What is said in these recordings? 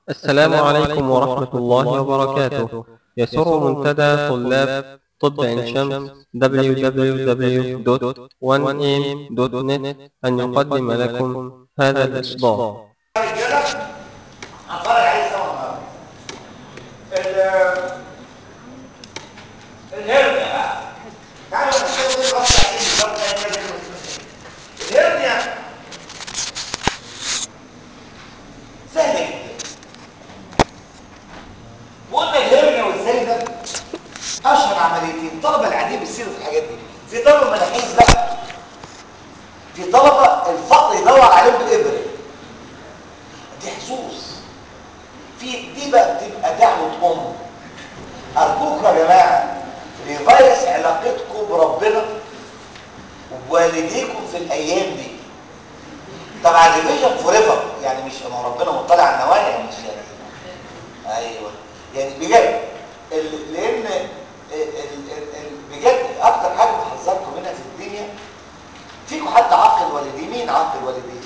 السلام عليكم ورحمة الله وبركاته يسر منتدى طلاب طب عين شمس www.1am.net أن يقدم لكم هذا الإصدار رجاله هنتفرج عليه سوا النهارده ال الهرنيا بقى تعالوا نشوف ايه الرصه عليه بالظبط زي كده الهرنيا سهله جدا وقلنا الهرنيا وازاي ده اشهر عمليتين الطلبه العاديين بيصيروا في الحاجات دي في طلبه مناحيز بقى في طلبه الفقر يدور عليهم بالابره دي حظوظ في دي بقى بتبقى دعوة أم أرجوكم يا جماعة ريفايس علاقتكم بربنا وبوالديكم في الأيام دي طبعا ريفيجن فور ايفر يعني مش ما ربنا مطلع على النوايا مش يعني ايوه يعني بجد ال- لان ال- ال- ال- بجد اكتر حاجه بحذركم منها في الدنيا فيكم حد عاقل والديه مين عاقل والديه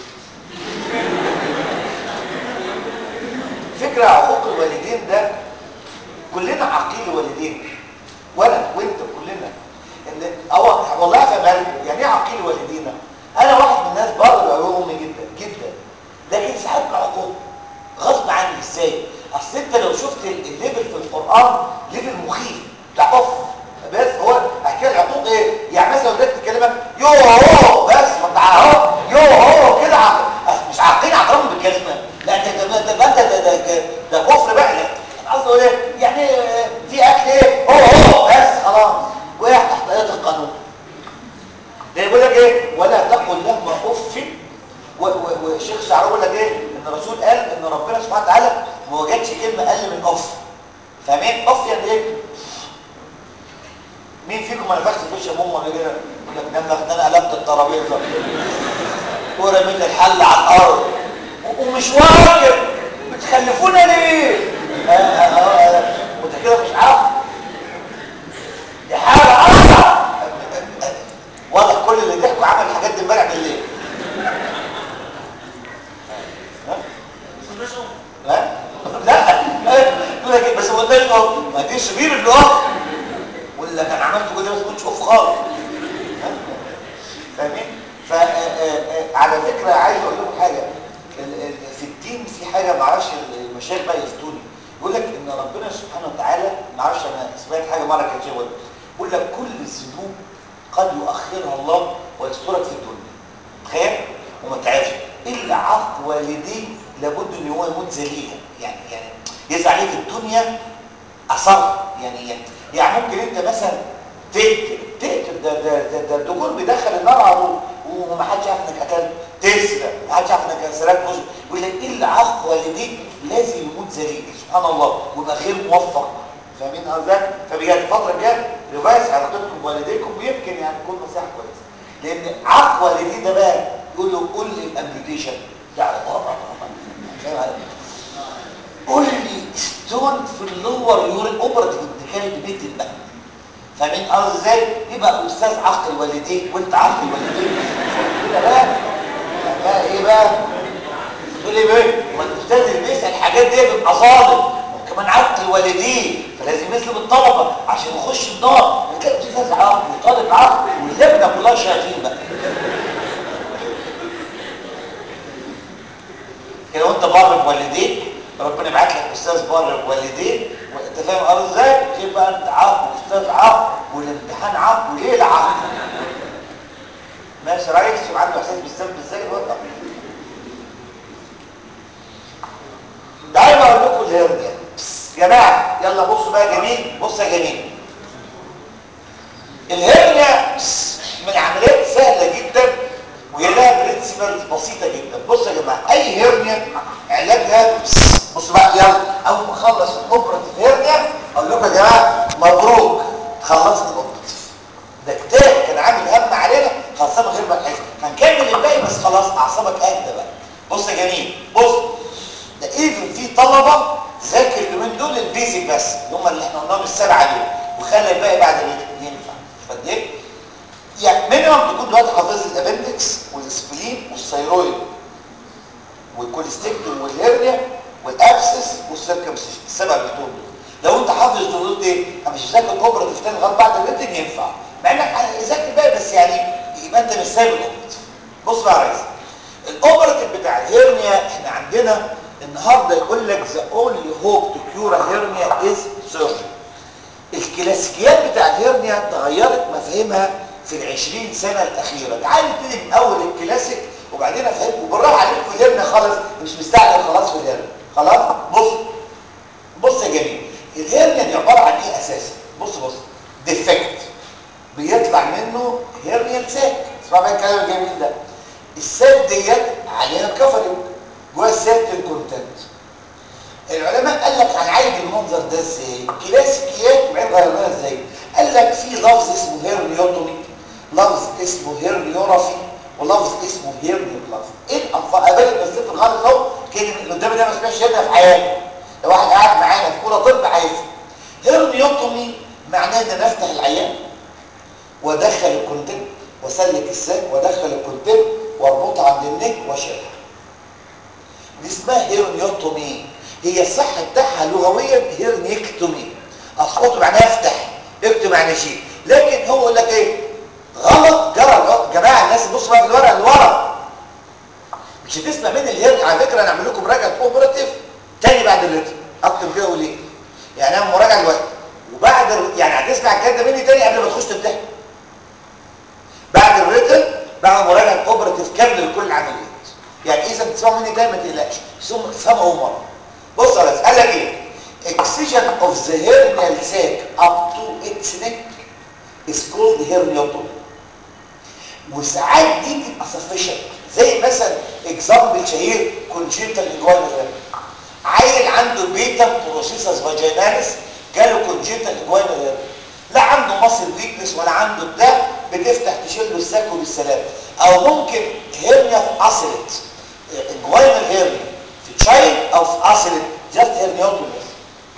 فكرة عقوق الوالدين ده كلنا عقيل والدين وانا وانت كلنا ان أو والله هفهمها يعني ايه عقيل والدينا انا واحد من الناس بره بعيون امي جدا جدا لكن ساعات بعقوق غصب عني ازاي اصل انت لو شفت الليفل في القران ليفل مخيف بتاع اوف بس هو حكايه العقوق ايه يعني مثلا لو اديت تكلمك يو هو بس ما انت اهو يو هو كده عقل أصل مش عاقلين عقلهم بالكلمه لا ده ده ده ده ده ده, ده, ده كفر بقى لا قصده اقول ايه يعني آه، في اكل ايه هو هو بس خلاص وقع تحت ايات القانون ده يقول لك ايه ولا تقل لهما اف و- و- والشيخ شعراوي يقول لك ايه ان الرسول قال ان ربنا سبحانه وتعالى ما وجدش كلمه اقل من اف فاهمين اف يعني ايه مين فيكم ما نفخش في وش امه ولا كده يقول لك نفخ ده انا قلبت الترابيزه ورميت الحل على الارض و- ومش واجب بتخلفونا ليه آه، آه، آه، آه. وانت كده مش عارف دي حاجه اصعب واضح كل اللي ضحكوا عمل الحاجات دي امبارح بالليل ها؟ ها؟ لا يقول لك إيه؟ بس ما قلناش اف ما دي شبير اللي اف واللي كان عملته كده بس ما قلتش اف خالص ها؟ فاهمين؟ فعلى فكره عايز اقول لكم حاجه ال- ال- في الدين في حاجه ما اعرفش المشايخ بقى يفتوني يقول لك ان ربنا سبحانه وتعالى ما اعرفش انا سمعت حاجه مره كانت شيء يقول لك كل الذنوب قد يؤخرها الله ويسترك في الدنيا تخيل وما تعرفش الا عق والديه لابد ان هو يموت ذليلا يعني يعني يزعل عليه في الدنيا اصر يعني يعني يعني ممكن انت مثلا تقتل تقتل ده ده ده, ده الدكتور بيدخل النار على طول وما حدش يعرف انك قتلت تسرق ما حدش يعرف انك سرقت جزء يقول لك الا عق والديك لازم يموت ذليل سبحان الله ويبقى غير موفق فاهمين قصدي فبجد الفتره الجايه ريفايس علاقتكم بوالديكم ويمكن يعني تكون نصيحه كويسه لان عق والديه ده بقى يقول له قول لي الامبيوتيشن يعني طبعا فاهم علي؟ قول لي ستون في اللور يورين اوبراتيف ابتكاري بيت البقى فاهمين قصدي ازاي يبقى استاذ عقل والديك وانت عقل والديك كده بقى بقى ايه بقى تقول لي بيه ما الاستاذ اللي بيسال الحاجات دي بيبقى ظالم وكمان عقل والديه فلازم يسلم الطلبه عشان يخش النار وتلاقي استاذ عقل وطالب عقل واللجنه كلها شياطين بقى كده وانت بار بوالديك ربنا يبعت لك استاذ بار بوالديك وانت فاهم قصدي ازاي تبقى انت عقل واستاذ عقل والامتحان عقل وليه العقل ماشي رئيس وعنده احساس بالذنب ازاي الوضع دايما اقول لكم الهرنيا يا جماعه يلا بصوا بقى جميل بص يا جميل الهرنيا من عمليات سهله جدا وهي لها برنسبلز بسيطه جدا بصوا يا جماعه اي هرنيا علاجها بصوا بقى يلا اول ما اخلص الاوبراتيف هرنيا اقول لكم يا جماعه مبروك خلصت الاوبراتيف ده كتاب كان عامل هم علينا خلصنا من غير ما نحس هنكمل الباقي بس خلاص اعصابك اهدى بقى بص يا جميل بص ده ايفن في طلبه ذاكر اليومين دول البيزك بس اللي هم اللي احنا قلناهم السبعه دول وخلي الباقي بعد الريتم ينفع فقد ايه؟ يعني مينيمم تكون دلوقتي حافظ الابندكس والسبلين والثيرويد والكوليستيكتوم والهرنيا والابسس السيركمسيشن السبع دكتور دول لو انت حافظ دول ايه انا مش ذاكر اوبراتيف تاني لغايه بعد الريتن ينفع مع انك ذاكر بقى بس يعني يبقى انت مش سايب الاوبراتيف بص بقى يا ريس الاوبراتيف بتاع الهيرنيا احنا عندنا النهارده يقول لك ذا اونلي هوب تو كيور هيرنيا از سيرجري الكلاسيكيات بتاع الهيرنيا تغيرت مفاهيمها في العشرين سنة الأخيرة تعال نبتدي من أول الكلاسيك وبعدين أفهمكم بالراحة عليكم في الهيرنيا خالص مش مستعجل خلاص في الهيرنيا خلاص بص بص يا جميل الهيرنيا دي عبارة عن إيه أساسا بص بص ديفكت بيطلع منه هيرنيال ساك اسمع بقى الكلام الجميل ده الساك ديت عليها كفرنج جوه السيركل كونتنت العلماء قال لك هنعالج المنظر ده ازاي كلاسيكيات وبعدين غيرناها ازاي قال لك في لفظ اسمه هيرنيوتومي لفظ اسمه هيرنيورافي ولفظ اسمه هيرنيوبلافي ايه الالفاظ قابلت بس خالص اهو كلمه اللي قدامي ده ما سمعش هيرنيا في حياته لو واحد قاعد معانا في اولى طب هيفهم هيرنيوتومي معناه ان انا افتح العيان وادخل الكونتين واسلك الساك وادخل الكونتين واربطها عند النك واشيلها دي اسمها هيرنيوتومي هي الصح بتاعها لغويا هيرنيكتومي اصوته معناها افتح اكتب معنى شيء لكن هو يقول لك ايه غلط جرى الغلط جماعه الناس بصوا بقى في الورقه اللي ورا مش هتسمع مني الهيرن على فكره انا اعمل لكم مراجعه اوبراتيف تاني بعد الريتم اكتب كده وليه يعني انا مراجعه دلوقتي وبعد ال... يعني هتسمع الكلام ده مني تاني قبل ما تخش تمتحن بعد الريتم بعمل مراجعه اوبراتيف كامله لكل العمليات يعني اذا بتسمعوا مني تاني ما تقلقش ثم تفهموا اول مره بص يا بس قال لك ايه excision of the hernial sac up to its neck is called herniotome وساعات دي بتبقى sufficient زي مثلا example شهير congenital inguinal عيل عنده بيتا بروسيسس فاجيناليس جاله congenital inguinal لا عنده ماسل ويكنس ولا عنده بتاع بتفتح تشيل له الساك بالسلام او ممكن هيرنيا في اصلت انجوينال هيرنيا في تشايلد او في اصلت جاست هيرنيوتوميس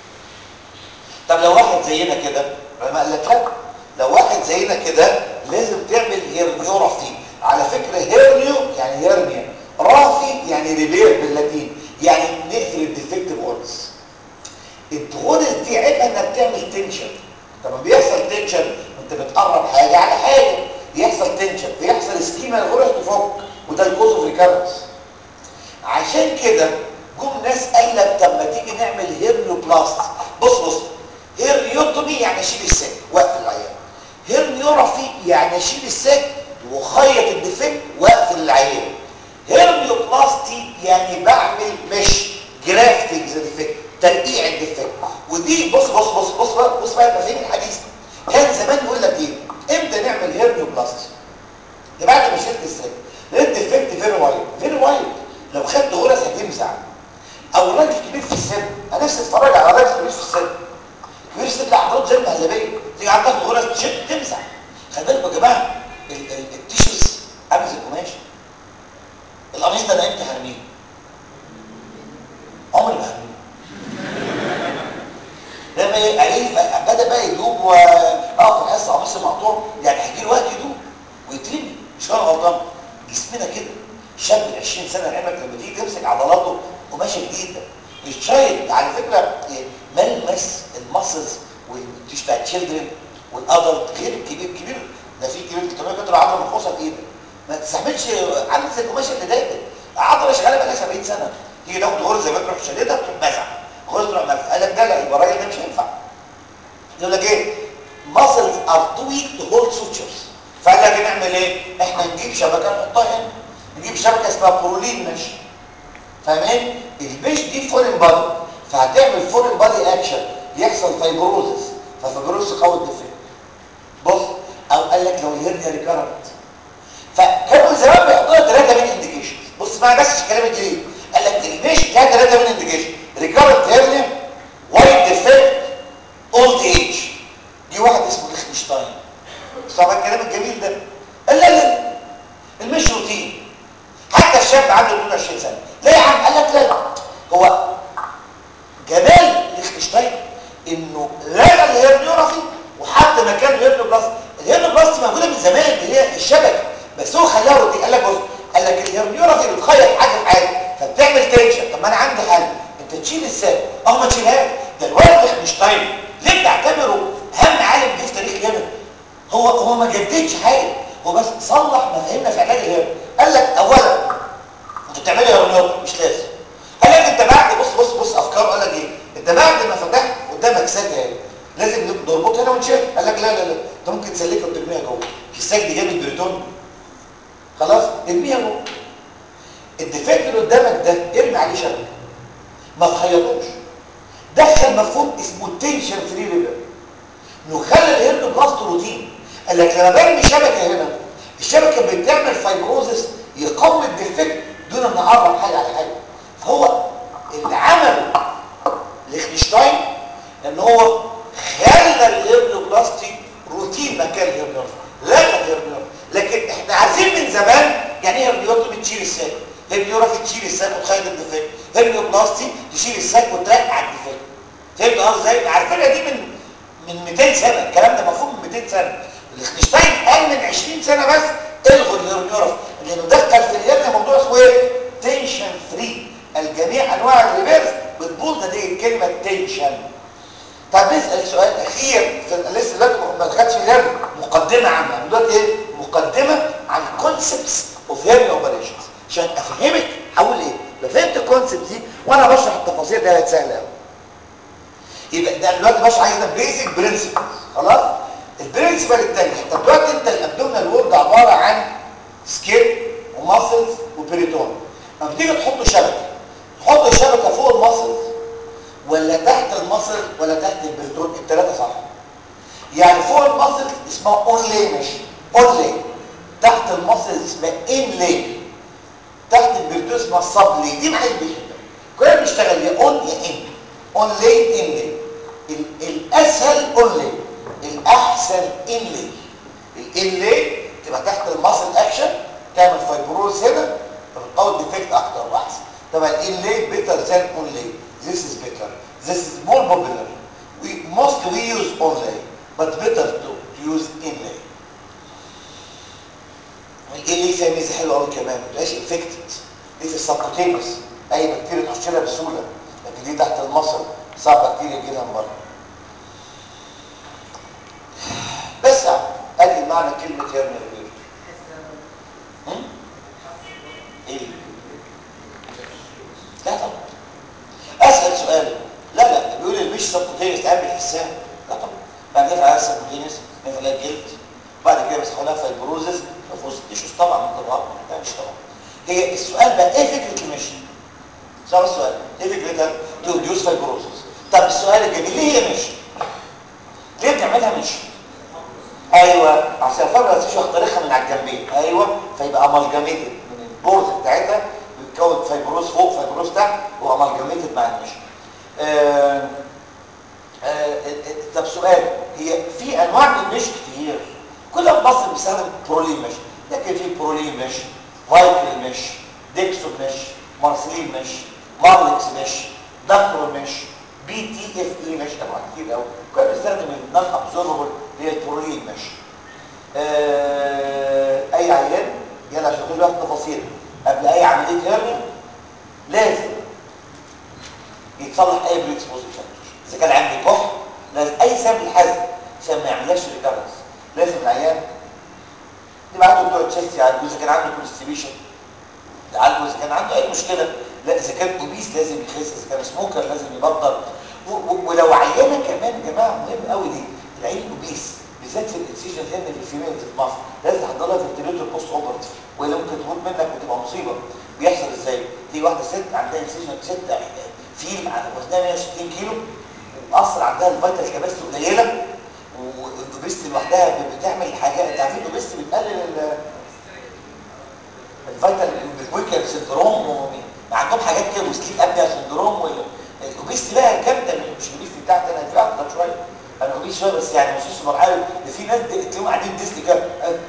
طب لو واحد زينا كده ما قال لك لا لو واحد زينا كده لازم تعمل هيرنيورافي على فكره هيرنيو يعني هيرنيا رافي يعني ريبير باللاتين يعني نقفل الديفكتيف اورس الغرز دي عيبها انها بتعمل تنشن لما بيحصل تنشن وانت بتقرب حاجه على حاجه بيحصل تنشن بيحصل سكيما الغرز تفك وده الكوز اوف ريكارنس عشان كده جم ناس قال لك طب ما تيجي نعمل هيرنيوبلاست بص بص هيرنيوتومي يعني اشيل الساك واقفل العيان هيرنيورافي يعني اشيل الساك وخيط الديفكت واقفل العيان هيرنيوبلاستي يعني بعمل مش جرافتنج ذا ديفكت ترقيع الديفكت ودي بص بص بص بص بقى بص بقى المفاهيم الحديثه كان زمان يقول لك ايه امتى نعمل هيرنيوبلاستي ده بعد ما شلت الساك لقيت الديفكت فيري وايد فيري وايد لو خدت غرز هتمزع او راجل كبير في السن انا نفسي اتفرج على راجل كبير في السن كبير في السن عضلات زي المهلبيه تيجي عندك غرز تشد تمزع خلي بالكم يا جماعه التيشرز عامل زي القماش القميص ده انا امتى هرميه عمري ما هرميه لما ايه عليه بدا بقى يدوب واقف في الحصه قميص مقطوع يعني هيجي له وقت يدوب ويترمي مش انا غلطان جسمنا كده شاب ال 20 سنه لعلمك لما تيجي تمسك عضلاته قماشه جديده مش شايل على فكره ملمس المسلز والتيش بتاع تشيلدرن والادلت غير الكبير كبير ده في كبير 300 قطره عضله منخوصه في ايدك ما تستحملش عامل زي القماشه اللي ضايقتك عضله شغاله بقى 70 سنه تيجي تاخد غرزه زي ما تروح شديدها تروح مزع غرزه تروح مزع قال لك ده لا يبقى الراجل ده مش هينفع يقول لك ايه muscles are too weak to hold sutures فقال لك نعمل ايه احنا نجيب شبكه نحطها هنا نجيب شبكه اسمها برولين مش فاهمين المش دي فورين بادي فهتعمل فورين بادي اكشن يحصل فايبروزس فالفايبروزس قوي الدفاع بص او قال لك لو الهرنيا ريكارنت فكانوا زمان بيحطوا لها ثلاثه من انديكيشنز بص اسمع بس الكلام الجديد قال لك المش فيها ثلاثه من انديكيشن ريكارنت هيرنيا وايت ديفكت اولد ايج دي واحد اسمه ليخنشتاين طبعا الكلام الجميل ده قال لا لا المش روتين حتى الشاب عنده 22 سنه ليه يا عم قال لك لا هو جمال ليخنشتاين انه لغى الهيرنيورافي وحط مكان الهيرنيوبلاست الهيرنيوبلاست موجوده من زمان اللي هي الشبكه بس هو خلاها روتين قال لك بص قال لك الهيرنيورافي بتخيط حاجه في حاجه فبتعمل تنشن طب ما انا عندي حل انت فتشيل الساك اه ما تشيلهاش ده الولد ليخنشتاين ليه بتعتبره اهم عالم جه في تاريخ اليمن هو هو ما جددش حاجه هو بس صلح مفاهيمنا في علاج الهرم قال لك اولا انت بتعملي هرمونات مش لازم قال لك انت بعد بص بص بص افكار قال لك ايه انت بعد ما فتحت قدامك ساجه اهي لازم نربطها هنا ونشيلها قال لك لا لا لا انت ممكن تسلكها وترميها جوه الساج دي جابت بريتون خلاص ارميها جوه الديفكت اللي قدامك ده ارمي عليه شبكه ما تخيطوش دخل مفهوم اسمه تنشن فري ريفر انه خلى الهيرد بلاست روتين قال لك لما برمي شبكه هنا الشبكه بتعمل فايبروزس يقوي الديفكت دون ان اعرف حاجه على حاجه فهو اللي عمله ليخنشتاين ان هو خلى الهيرد بلاستي روتين مكان الهيرد لغى الهيرد لكن احنا عارفين من زمان يعني ايه هيرنيوتومي تشيل الساك هيرنيوراف تشيل الساك وتخيط الديفكت هيرنيوبلاستي تشيل الساك وترقع الديفكت فهمت قصدي ازاي عارفينها دي من من 200 سنه الكلام ده مفهوم من 200 سنه ليخنشتاين قال من 20 سنه بس الغوا الهيرنيوراف لانه دخل في الهرنيا موضوع اسمه ايه تنشن فري الجميع انواع الريفيرس بتبوظ دي الكلمه تنشن طب نسال سؤال اخير في لسه دلوقتي ما دخلتش في الهرنيا مقدمه عامه دلوقتي ايه مقدمه عن الكونسبتس اوف هيرنيا اوبريشنز عشان افهمك هقول ايه لو فهمت الكونسبت دي وانا بشرح التفاصيل ده هتسهل قوي يبقى ده دلوقتي بشرح عايز بيزك برنسبلز خلاص البرنسبل الثاني طب دلوقتي انت الابدومينال وورد عباره عن سكين وماسلز وبريتون لما بتيجي تحط شبكه تحط الشبكه فوق الماسلز ولا تحت الماسل ولا تحت البريتون الثلاثه صح يعني فوق الماسلز اسمها اون لي ماشي اون لي تحت الماسل اسمها ان لي تحت البريتون اسمها صب لي دي محدش بيحبها كلنا بنشتغل يا اون يا ان اون لي ان لي الاسهل اون لي الاحسن ان لي الان لي تبقى تحت الماسل اكشن تعمل فايبروز هنا فتقوي الديفكت اكتر واحسن طبعا الان لي بيتر ذان اون لي this is better this is more popular we most we use only but better to, to use inlay الانلي فيها ميزه حلوه قوي كمان ما تبقاش انفكتد دي في السبكوتينس اي بكتيريا تخش لها بسهوله لكن دي تحت المصل صعب بكتيريا يجي لها من بره بس ادي معنى كلمه هيرنيا ريفير ايه لا طبعا اسال سؤال لا لا بيقول المش سبكوتينس تعمل حساب لا طبعا بعد كده على السبكوتينس نفع لها جلد بعد كده بيسحبوا لها فايبروزس فوز التيشوز طبعا من طبعا لا مش طبعا هي السؤال بقى ايه فكره المشي صار السؤال ايه فكرتها تو ريديوس فايبروزس طب السؤال الجميل ليه هي مشي ليه بنعملها مشي ايوه عشان الفايبر تيشو هخترقها من على الجنبين ايوه فيبقى امالجاميتد من البورز بتاعتها بيتكون فايبروز فوق فايبروز تحت وامالجاميتد مع المشي آه آه طب سؤال هي في انواع من المشي كتير كل مصر بيستخدم برولين مش لكن في برولين مش فايكل مش ديكسون مش مارسلين مش مارلكس مش دكتور مش بي تي اف اي مش طبعا كتير قوي كل بيستخدم النون ابزوربل اللي هي البرولين مش آه اي عيان يلا عشان كل واحد تفاصيل قبل اي عمليه هيرنيا لازم يتصلح اي بريكس بوزيشن اذا كان عندي كح لازم اي سبب حزن عشان ما يعملهاش ريكارنس لازم العيان نبعته بتوع تشيلسي يعالجوا اذا كان عنده كونستيبيشن يعالجوا اذا كان عنده اي مشكله لا اذا كان اوبيس لازم يخس اذا كان سموكر لازم يبطل ولو عيانه كمان يا جماعه مهم قوي دي العين اوبيس بالذات في الانسيجن هنا في الفيميل في مصر لازم تحضر لها فنتليتور بوست اوبرتيف والا ممكن تموت منك وتبقى مصيبه بيحصل ازاي؟ في واحده ست عندها انسيجن ست فيل وزنها 160 كيلو واصل عندها الفيتال كباستي قليله والاوبيستي لوحدها بتعمل حاجات انت عارفين الاوبيستي بتقلل الفيتال ويكر سندروم عندهم حاجات كده وسليب ابنيا سندروم والاوبيستي بقى جامده مش الاوبيستي بتاعتي انا في اكتر شويه انا اوبيس شويه بس يعني مش مرحله ده في ناس تلاقيهم قاعدين ديسك كده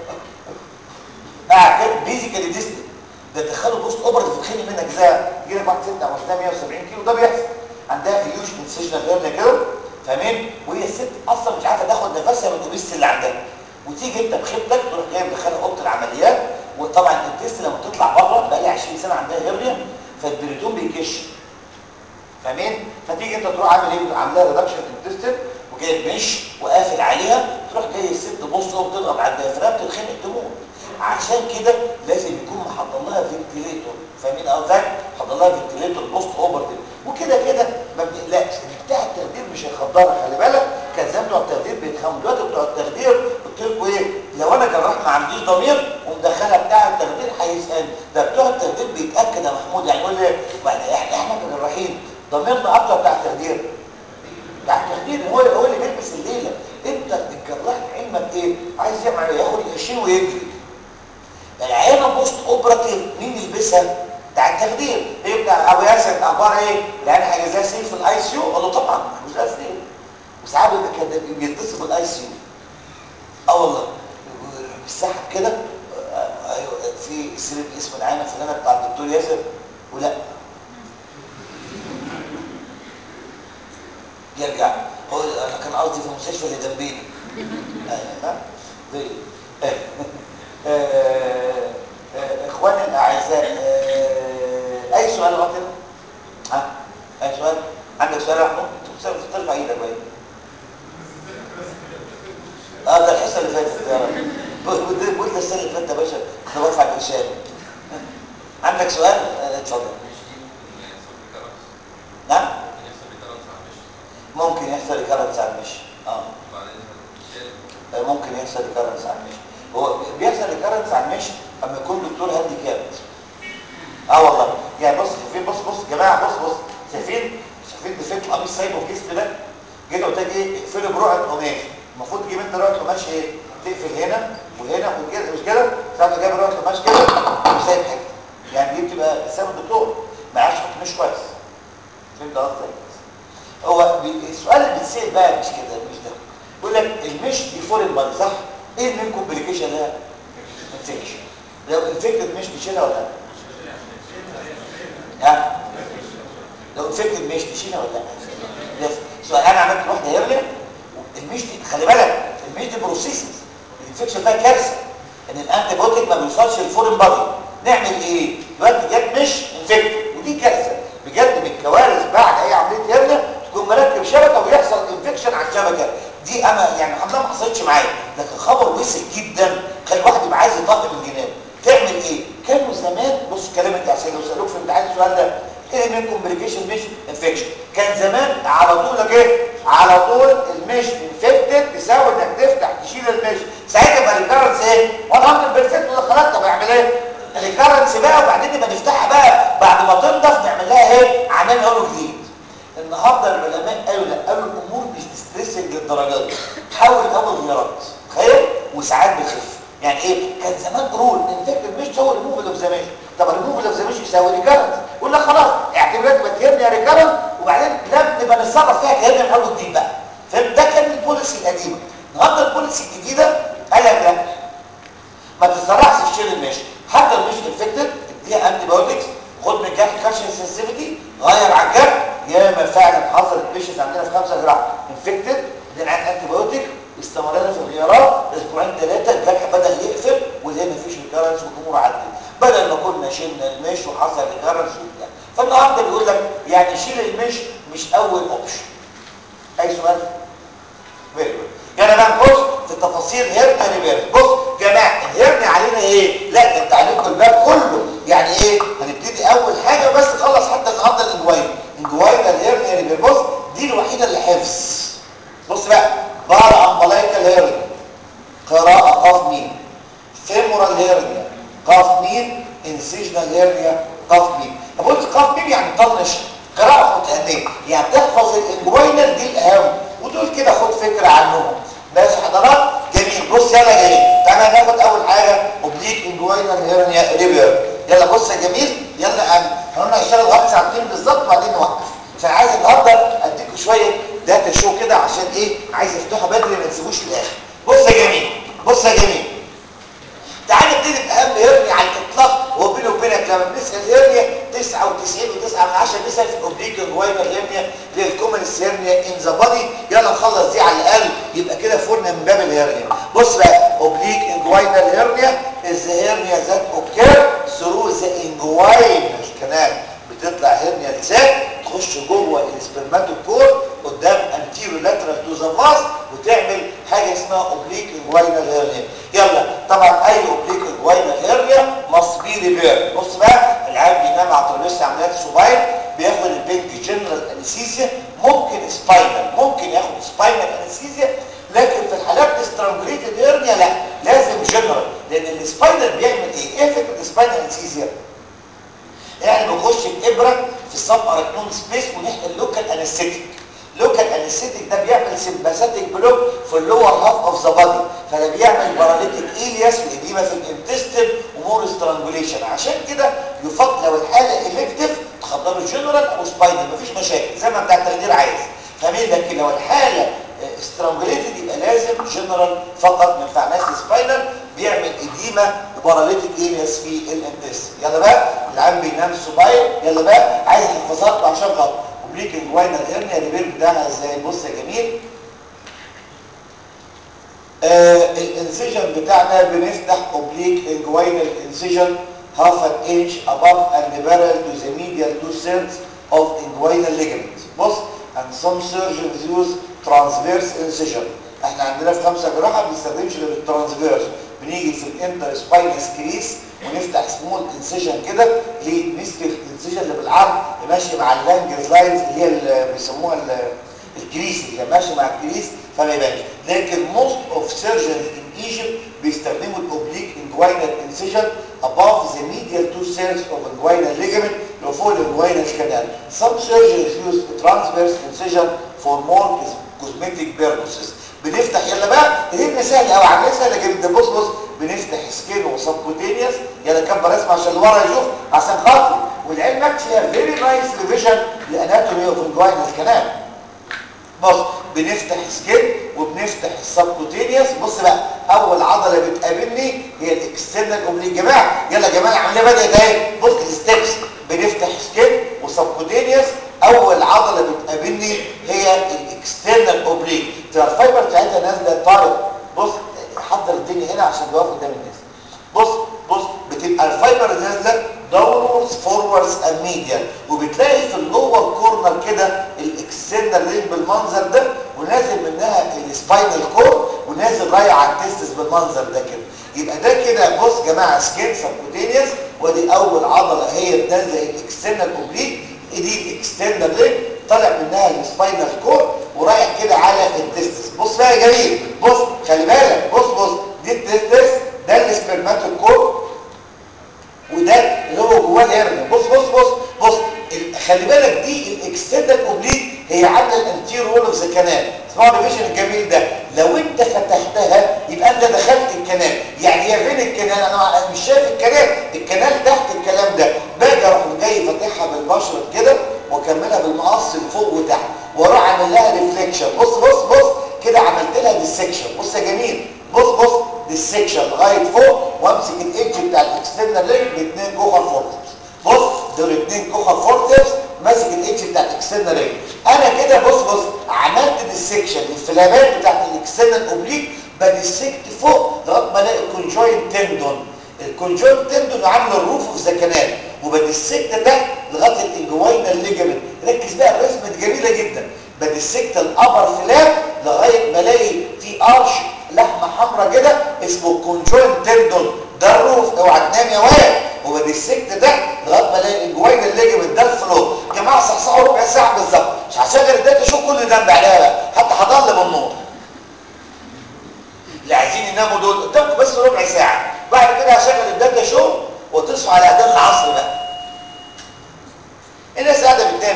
قاعد كده بيزيكالي ديسك ده تدخله بوست اوبرتيف تتخني منك زي يجي لك واحد ست وزنها 170 كيلو ده بيحصل عندها هيوج انسيجنال هيرنيا كده فاهمين وهي الست اصلا مش عارفه تاخد نفسها من الاوبيستي اللي عندها وتيجي انت بخيبتك تروح جاي مدخلها اوضه العمليات وطبعا التست لما تطلع بره بقى لي 20 سنه عندها هيرنيا فالبريتون بيكش فاهمين فتيجي انت تروح عامل ايه عاملها ريدكشن انتستين وجايب مش وقافل عليها تروح جاي الست بص وبتضغط على الديافرام تتخنق تموت عشان كده لازم يكون محضر لها فنتليتور فاهمين قصدي محضر لها فنتليتور بوست اوبرتيف وكده كده ما بنقلقش بتاع التخدير مش هيخدرها خلي بالك كان زمان بتوع التخدير بيتخموا دلوقتي بتوع التخدير قلت لكم ايه لو انا جراح ما عنديش ضمير ومدخلها بتاع التخدير هيسال ده بتوع التخدير بيتاكد يا محمود يعني يقول لي احنا احنا كجراحين ضميرنا اكتر بتاع التخدير بتاع التخدير هو هو اللي بيلبس الليله انت الجراح علمك ايه عايز يعمل ياخد القرشين ويجري العينه بوست اوبراتيف مين يلبسها بتاع التخدير ايه بتاع ابو ياسر اخبار ايه العينه حاجزاها سيل في الاي سي يو قال له طبعا حاجزاها سيل وساعات بيبقى كده بيتصل بالاي سي يو اه والله بالسحب كده ايوه في سرير اسم العينه فلانه بتاع الدكتور ياسر ولا يرجع هو انا كان قصدي في المستشفى اللي جنبينا اخواني الاعزاء اي سؤال يا وطن ها اي سؤال عندك سؤال يا محمود انت ترفع ايدك بقى اه ده الحصه اللي فاتت يا رب قلت السنه اللي فاتت يا باشا كنت برفع الاشاره عندك سؤال اتفضل نعم ممكن يحصل ريكارنس على المشي اه ممكن يحصل ريكارنس على المشي هو بيحصل ريكارنس على المشي اما يكون دكتور هانديكابت اه والله يعني بص شايفين بص بص يا جماعه بص بص شايفين شايفين دفيت القميص سايبه في جسمي ده جيت قلت لك ايه اقفله برقعه قماش المفروض تجيب انت رقعه قماش ايه تقفل هنا وهنا وكده مش كده ساعه ما جايب رقعه قماش كده مش سايب حته يعني دي بتبقى بسبب الدكتور ما عادش حط مش كويس فهمت قصدي هو السؤال اللي بيتسال بقى مش كده مش ده بيقول لك المش دي فورين بادي صح ايه المين كومبليكيشن لها انفكشن لو انفكتد مش تشيلها ولا لا ها لو انفكتد مش تشيلها ولا لا يس سؤال انا عملت واحده هيرلي المش دي خلي بالك المش دي بروسيسز الانفكشن فيها كارثه ان الانتي بيوتيك ما بيوصلش للفورين بادي نعمل ايه دلوقتي جت مش انفكتد ودي كارثه بجد من الكوارث بعد اي عمليه هيرلي تكون مركب شبكه ويحصل انفكشن على الشبكه دي انا يعني الحمد لله ما حصلتش معايا لكن خبر وسع جدا خلي الواحد يبقى عايز يطقم الجنان تعمل ايه كانوا زمان بص كلامك يا عشان لو سالوك في امتحان السؤال ده ايه من كومبليكيشن مش انفكشن كان زمان على طول لك ايه على طول المش انفكتد تساوي انك تفتح تشيل المش ساعتها يبقى الريكارنس ايه 100% وده خلاص طب اعمل ايه الريكارنس بقى وبعدين نبقى نفتحها بقى بعد ما تنضف نعمل لها ايه عملنا له جديد النهارده العلماء قالوا لا قالوا الامور مش ستريسنج للدرجات دي حاول اول غيارات تخيل وساعات بتخف يعني ايه كان زمان رول انفكتد مش تساوي ريموفل اوف ذا طب الريموفل اوف ذا يساوي ريكارنس يقول لك خلاص اعتبرت بتهرني يا ريكارنس وبعدين لازم نبقى نتصرف فيها كهرني من اول جديد بقى فاهم ده كان البوليسي القديمه النهارده البوليسي الجديده قال لك لا ما تتسرعش في شيل المشي حتى المش انفكتد اديها انتي بايوتكس خد من الجرح كالشيوم سنسيفيتي غير على الجرح يا ما فعلا حصلت بيشنس عندنا في 5 جرام انفكتد بدنا عند انتي بايوتيك استمرنا في الغيارات اسبوعين ثلاثه الجرح بدا يقفل وزي ما فيش ريكارنس والامور عدت بدل ما كنا شلنا المش وحصل ريكارنس وبتاع فالنهارده بيقول لك يعني شيل المش مش اول اوبشن اي سؤال فيري جود يعني بقى نخش في تفاصيل هيرنا ريفيرس بص جماعه الهرني علينا ايه لا ده انت عليكم الباب كله يعني ايه هنبتدي اول حاجه بس نخلص حتى النهارده الانجواين انجواين الهرني ريفيرس بص دي الوحيده اللي حفظ بص بقى بار امبلايكال هيرني قراءه قاف مين فيمورال هيرنيا قاف مين انسيجنال هيرنيا قاف مين طب قلت قاف مين يعني طنش قراءه متأنية يعني تحفظ الانجوينال دي الاهم ودول كده خد فكره عنهم ماشي حضرات جميل بص يلا جميل تعالى ناخد اول حاجه اوبليك انجوينال هيرنيا ريفير يلا بص يا جميل يلا احنا قلنا هنشتغل لغايه ساعتين بالظبط وبعدين نوقف عشان عايز النهارده اديكم شويه داتا شو كده عشان ايه عايز افتحها بدري ما نسيبوش للاخر بص يا جميل بص يا جميل تعالى نبتدي باهم هيرنيا على الاطلاق هو بيني وبينك لما بنسال هيرنيا 99 و9 من 10 نسال في الاوبليك انجوينال هيرنيا اللي هي الكومنس هيرنيا ان ذا بادي يلا نخلص دي على الاقل يبقى كده فورنا من باب الهيرنيا بص بقى اوبليك انجوينال هيرنيا از هيرنيا ذات اوكير ثرو ذا انجوينال كانال بتطلع هيرنيا لسان تخش جوه السبرماتوكور قدام انتيرو لاترال تو ذا فاس وتعمل حاجه اسمها اوبليك انجوينال هيرنيا يلا طبعا اي اوبليك انجوينال هيرنيا ماست بي ريبير بص بقى العيال بينام على ترابيزه عمليات سوباين بياخد البنج جنرال انستيزيا ممكن سباينال ممكن ياخد سباينال انستيزيا لكن في الحالات الاسترانجليتد هيرنيا لا لازم جنرال لان السباينال بيعمل ايه ايه فكره السباينال انستيزيا يعني بنخش بابره في السب اركنون سبيس ونحقن لوكال انستيك لوكال انستيك ده بيعمل سمباثيك بلوك في اللور هاف اوف ذا بادي فده بيعمل باراليتيك ايلياس واديمه في الانتستين ومور سترانجوليشن عشان كده يفضل لو الحاله الكتيف تخدره جنرال او سباينال مفيش مشاكل زي ما بتاع التخدير عايز فاهمين لكن لو الحاله استرانجوليتد يبقى لازم جنرال فقط ما ينفعناش سباينال بيعمل اديمه وباراليتيك ايلياس في الانتستين يلا بقى العيان بينام سباين يلا بقى عايز احفظها عشان خاطر اوبليك انجوينال هيرنيا الريبير بتاعها ازاي بص يا جميل آه الانسيجن بتاعنا بنفتح اوبليك انجوينال انسيجن half an inch above and parallel to the medial two thirds of inguinal ligament بص and some surgeons use transverse incision احنا عندنا في خمسة جراحة ما بنستخدمش غير الترانسفيرس بنيجي في الانتر سباينس كريس ونفتح سمول انسيجن كده لنسك الانسيجن اللي بالعرض ماشي مع اللانجز لاينز اللي هي اللي بيسموها الكريس اللي ماشي مع الكريس فما يبانش لكن most of surgeons in Egypt بيستخدموا الاوبليك انجوينال انسيجن above the medial two thirds of inguinal ligament اللي فوق الانجوينال canal. Some surgeons use a transverse incision for more cosmetic purposes. بنفتح يلا بقى هنا سهل قوي عاملها سهله جدا بص بص بنفتح سكين وسبكوتينيوس يلا كبر اسمع عشان اللي ورا يشوف عشان خاطر والعلمك فيها فيري نايس ريفيجن لاناتومي اوف انجوينال كانال بص بنفتح سكين وبنفتح السبكوتينيوس بص بقى اول عضله بتقابلني هي الاكسترنال اوبليك جماعه يلا يا جماعه عمليه بدات اهي بص الستبس بنفتح سكين وسبكوتينيوس اول عضله بتقابلني هي الاكسترنال اوبليك تبقى الفايبر بتاعتها نازله طارق بص حضر الدنيا هنا عشان تقف قدام الناس بص بص بتبقى الفايبر نازله داونورز فورورز اند ميديال وبتلاقي في اللور كورنر كده الاكسترنال رينج بالمنظر ده ونازل منها السباينال كور ونازل رايح على التستس بالمنظر ده كده يبقى ده كده بص يا جماعه سكين سبكوتينيوس ودي اول عضله هي نازله الاكسترنال اوبليك دي الاكسترنال رينج طالع منها السباينال كور ورايح كده على التستس بص بقى يا جميل بص خلي بالك بص بص دي التستس ده السبرماتوكور وده اللي هو جواه الهرم بص بص بص بص خلي بالك دي الاكسترنال اوبليك هي عامله الانتير وول اوف ذا كانال اسمعوا الريفيجن الجميل ده لو انت فتحتها يبقى انت دخلت الكنال يعني هي فين الكنال انا مش شايف الكنال الكنال تحت الكلام ده باجي اروح جاي فاتحها بالبشره كده واكملها بالمقص لفوق وتحت واروح اعمل لها ريفليكشن بص بص بص كده عملت لها ديسكشن بص يا جميل بص بص ديسكشن لغايه فوق وامسك الايدج بتاع الاكسترنال رينج باثنين كوخر فورتبس بص دول اثنين كوخر فورتبس ماسك الايدج بتاع الاكسترنال رينج انا كده بص بص عملت ديسكشن الفلامات بتاعت الاكسترنال اوبليك بديسكت فوق لغايه ما الاقي الكونجوين تندون الكونجوين تندون عامل الروف اوف ذا كانال وبديسكت تحت لغايه الانجوينال ليجمنت ركز بقى الرسمه دي جميله جدا بديسكت الابر فلاب لغايه ما الاقي في ارش لحمه حمراء كده اسمه كونجوين تندون ده الروف اوعى تنام يا واد وبديسكت ده لغايه ما الاقي الانجوينال ليجمنت ده الفلو يا جماعه صحصحوا ربع ساعه بالظبط مش هشغل الداتا شو كل ده عليها بقى حتى هضلم النور اللي عايزين يناموا دول قدامكم بس ربع ساعه بعد كده هشغل الداتا شو وتصحوا على اذان العصر بقى الناس قاعده بتنام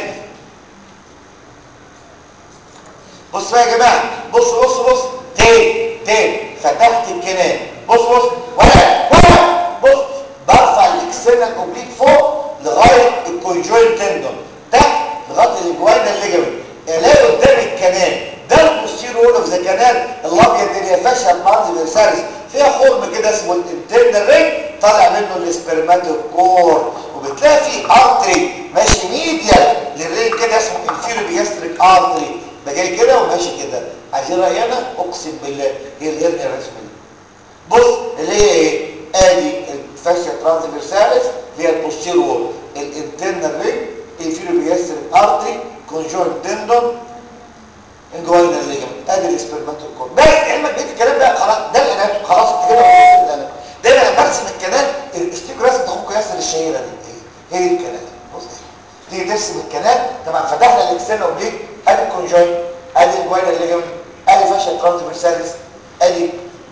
بص بقى يا جماعه بص بص بص تاني تاني فتحت الكنال بص بص ولا ولا بص برفع الاكسترنال اوبليك فوق لغايه الكونجوين تندون تحت لغايه الجوينال ليجمنت الاقي قدام الكنال ده البوستير وول اوف ذا كانال الابيض اللي هي فاشيا بارز فيرساليس فيها خرم كده اسمه الانترنال رينج طالع منه الاسبرماتوكور وبتلاقي فيه ارتري ماشي ميديال للرينج كده اسمه انفيرو بيجاستريك ارتري ده جاي كده وماشي كده عايزين راينا اقسم بالله هي الهرنيا الرسميه بص اللي هي ايه ادي الفاشيا ترانسفيرساليس اللي هي البوستير وول الانترنال رينج inferior gastric artery conjoint tendon انجوينال ليجمنت ادي الاكسبيرمنتال كور بس علمك بقيت الكلام ده خلاص ده الاناتوم خلاص انت كده بترسم الاناتوم دايما لما برسم الكنال افتكر رسمه اخوك ياسر الشهيره دي هي هي الكنال بص تيجي ترسم الكنال طبعا فتحنا الاكسترنال اوبليك ادي الكونجوينت ادي الانجوينال ليجمنت ادي فاشيا ترانسفيرساليس ادي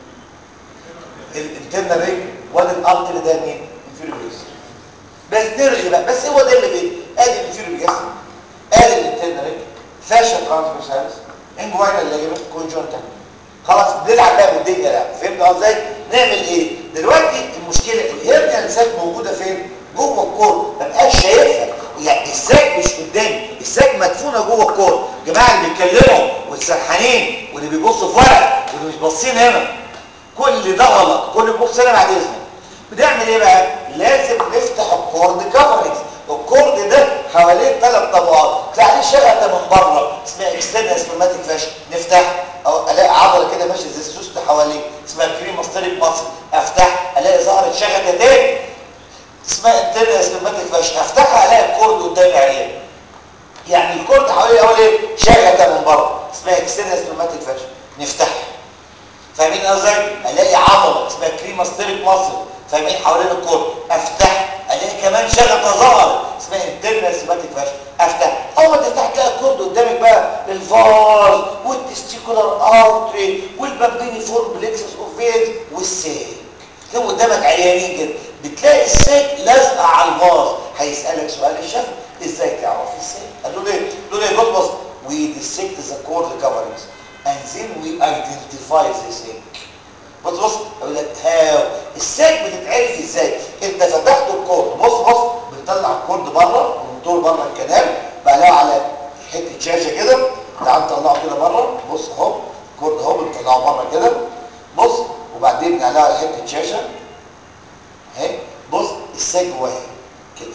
الانترنال ريج وادي الارتري ده مين انفيريور بس نرغي بقى بس هو ده اللي فيه ادي الانفيريور جسم ادي الانترنال ريج فاشيا ترانسفيرساليس انجوينال ليجمنت كونجونتال خلاص بنلعب بقى بالدنيا ده فهمت ازاي نعمل ايه دلوقتي المشكله الهرنيا الساك موجوده فين جوه الكور ما بقاش شايفها يعني الساك مش قدامي الساك مدفونه جوه الكور الجماعه اللي بيتكلموا والسرحانين واللي بيبصوا في ورق واللي مش باصين هنا كل ده غلط كل بيبص هنا بعد اذنك بنعمل ايه بقى لازم نفتح الكورد كفرنج الكورد ده حواليه ثلاث طبقات تلاقي شغله من بره اسمها اكسترنال سبرماتيك فاشن نفتح او الاقي عضله كده ماشيه زي السوست حواليه اسمها كريماستريك ماسل افتح الاقي ظهرت شغله تاني اسمها انترنال سبرماتيك فاشن افتحها الاقي الكورد قدامي عيان يعني الكورد حواليه اول ايه شغله من بره اسمها اكسترنال سبرماتيك فاشن نفتحها فاهمين ازاي الاقي عضله اسمها كريماستريك ماسل فاهمين حوالين الكورد افتح الاقي كمان شغله ظهر اسمها انترنال سباتيك فاشن افتح اول ما تفتح تلاقي الكورد قدامك بقى الفاز والتستيكولار ارتري والبامبيني فورم بليكسس اوف فينز والساك لو قدامك عيانين كده بتلاقي الساك لازقه على الفاز هيسالك سؤال الشفوي ازاي تعرف الساك قال له ليه قال له ليه بص بص we dissect the cord coverings and then we identify the sac بص بص اقول لك هاو الساك بتتعرف ازاي انت فتحت الكورد بص بص بتطلع الكورد بره الموتور بره الكنال بقى على حته شاشه كده تعال نطلعه كده بره بص اهو الكورد اهو بنطلعه بره كده بص وبعدين بنعلقه على حته شاشه اهي بص الساك جواها كده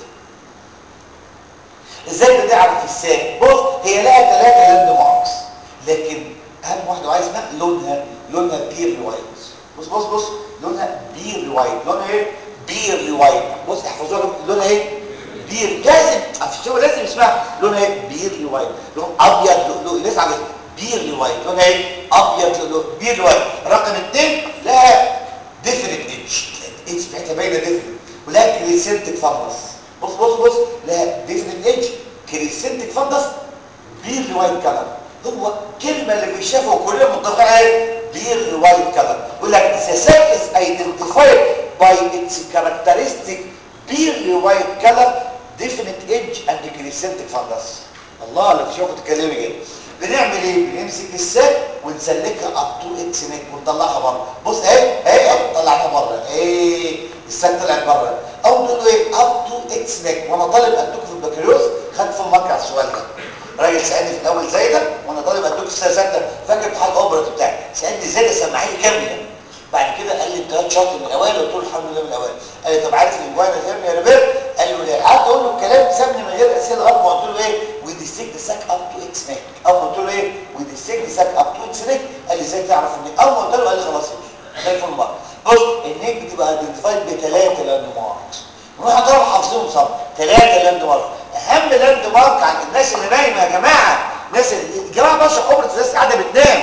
ازاي بنعرف الساك بص هي لها ثلاثه لاند ماركس لكن اهم واحده وعايز اسمها لونها لونها بير وايت بص بص بص لونها بير وايت لونها ايه بير وايت بص احفظوها لونها ايه بير لازم الشغل لازم اسمها لونها ايه بير وايت لون ابيض لون الناس عارفه بير وايت لونها ايه ابيض لون بير وايت رقم اثنين لها ديفرنت ايدج الايدج بتاعتها باينه ديفرنت ولها كريسنتك فانس بص بص بص لها ديفرنت ايدج كريسنتك فانس بير وايت كلر هو كلمة اللي بيشافوا كلنا متفقين عليها بير وايت كلر يقول لك the cell is identified by its characteristic beer white color definite edge and crescentic fundus الله لو تشوفوا تتكلمي كده بنعمل ايه بنمسك الساك ونسلكها اب تو اتس نيك ونطلعها بره بص اهي اهي طلعناها بره ايه الساك طلعت بره او تقول له ايه اب تو اتس نيك وانا طالب ادوكم في البكالوريوس خدت في المارك على السؤال ده راجل سالني في الاول زي ده وانا طالب ادوك السنه سته فاكر امتحان الاوبرا بتاعي سالني ازاي ده سمعي لي كامله بعد كده قال لي انت شاطر من الاوائل قلت له الحمد لله من الاوائل قال لي طب عارف الانجوان الهرني يا ريبير قال له ايه قعدت اقول له الكلام سابني من غير اسئله اربع قلت له ايه وي ديسيك ساك اب تو اكس نيك اول ما قلت له ايه وي ديسيك ساك اب تو اكس نيك قال لي ازاي تعرف ان اول ما قلت له قال لي خلاص امشي زي الفل مارك بص النيك بتبقى ايدنتيفايد بثلاثه لاند ماركس نروح نضرب حافظينهم صم ثلاثه لاند مارك اهم لاند مارك عند الناس اللي نايمه يا جماعه الناس الجماعه بشرح اوبرا الناس قاعده بتنام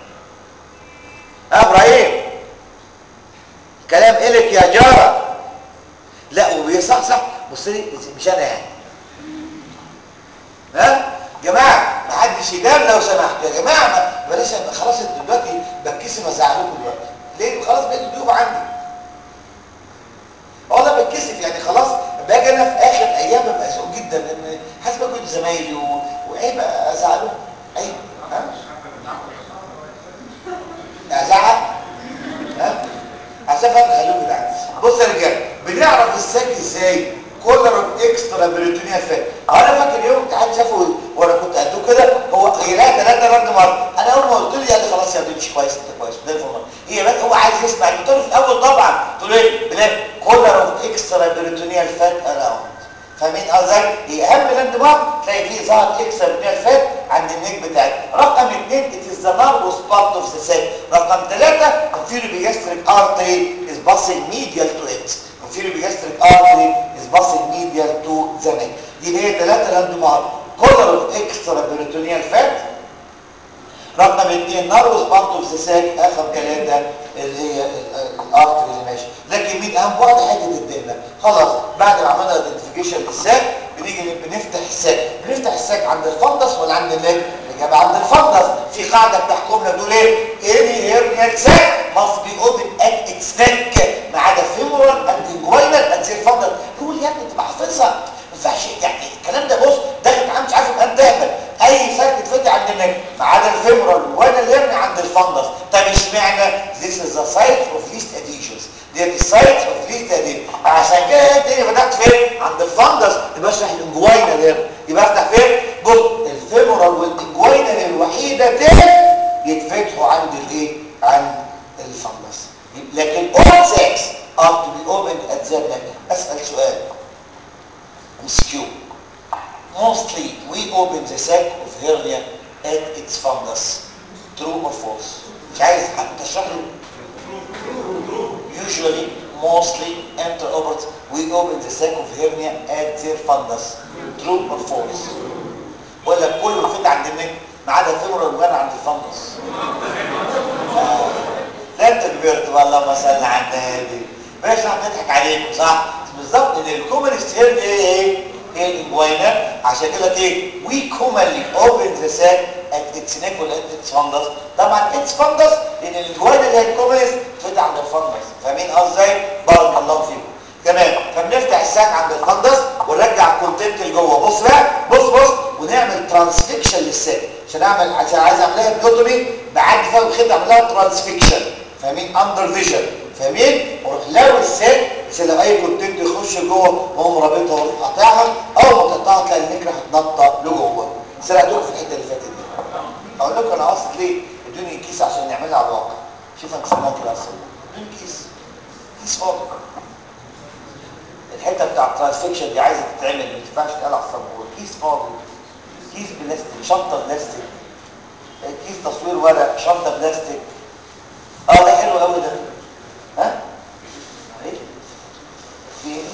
اه ابراهيم كلام إلك يا جارة لا وبيصحصح بص لي مش انا يعني ها جماعه ما حدش ينام لو سمحت يا جماعه ما بلاش خلاص انتوا دلوقتي بتكسف ازعلكم دلوقتي ليه خلاص بقيتوا ضيوف عندي والله بتكسف يعني خلاص باجي انا في اخر ايام ببقى ذوق جدا لان حاسس باكل زمايلي و... وعيب ازعلهم عيب ها ازعل ها عشان خلوه كده بص يا رجاله بنعرف الساك ازاي كولر اوف اكسترا بريتونيال فات انا فاكر يوم امتحان شافه وانا كنت قدوه كده هو هي لها ثلاثه راند مره انا اول ما قلت له قال لي خلاص يا ابني مش كويس انت كويس ده الفورمات هي بس هو عايز يسمع قلت له في الاول طبعا قلت له ايه بلا كولر اوف اكسترا بريتونيال فات اراوند فاهمين قصدي هي اهم لاند مارك تلاقي فيه ظهر اكسترا بريتونيال فات عند النيك بتاعك رقم اثنين ات از ذا ناربوس بارت اوف ذا ساك رقم ثلاثه inferior gastric artery is passing medial to it inferior gastric artery is passing medial to the neck دي هي ثلاثه لاند مارك كولر اكسترا بيريتونيال فات رقم اثنين ناروس بارت اوف ذا ساك اخر ثلاثه اللي هي الارتري اللي ماشي لكن مين اهم واحد حته الدهنه خلاص بعد ما عملنا ايدنتيفيكيشن للساك بنيجي بنفتح الساك بنفتح الساك عند الفندس ولا عند النك الاجابه عند الفندس في قاعده بتحكمنا بتقول ايه any hernial sac must be open at its neck ما عدا femoral and inguinal at the fundus يقول يا ابني تبقى حافظها ما ينفعش يعني الكلام ده بص داخل معاه مش عارف يبقى تهبل اي ساك تتفتح عند النك ما عدا الفيمورال والجوينال يرمي عند الفندس طب اشمعنى this is the site of least adhesions ديت السايت اوف ليست اديشن عشان كده انت اللي فتحت فين عند الفندس يبقى اشرح الانجوينال هنا يبقى افتح فين بص الفيمورال والانجوينال الوحيدتين يتفتحوا عند الايه عند الفندس لكن all sacks are to be opened at that level اسال سؤال مسكيو mostly we open the sac of hernia at its fundus true or false مش عايز حد تشرح لي usually mostly intraoperative we open the sac of hernia at their fundus true or false ولا كله فين عند النك ما عدا الفيمورال وين عند الفندس آه. لا انت كبرت والله ما صلى على النبي باش عم نضحك عليكم صح بالظبط ان الكومنست هيرنيا ايه ايه الانجوينا عشان كده ايه وي كومنلي اوبن ذا ساك ات اتس نيك ولا ات اتس فندس طبعا اتس فندس لان الانجوينا اللي هي الكومنست فتح عند الفندس فاهمين قصدي بارك الله فيكم تمام فبنفتح الساك عند الفندس ونرجع الكونتنت لجوه بص بقى بص بص ونعمل ترانسفيكشن للساك عشان اعمل عشان عايز اعملها بيوتومي بعد فيها الخيط اعملها ترانسفيكشن فاهمين اندر فيجن فاهمين وروح لو الساك عشان لو اي كونتنت يخش جوه واقوم رابطها واروح قاطعها اول ما تقطعها تلاقي النكره هتنطط لجوه سرقتكم في الحته اللي فاتت دي اقول لكم انا قصد ليه ادوني كيس عشان نعملها على الواقع شوف انا سمعت كده اصلا ادوني كيس كيس فاضي الحته بتاع الترانسفيكشن دي عايزه تتعمل ما ينفعش تتقال على السبوره كيس فاضي كيس بلاستيك شنطه بلاستيك كيس تصوير ورق شنطه بلاستيك اه ده حلو قوي ده ها ايه في ايه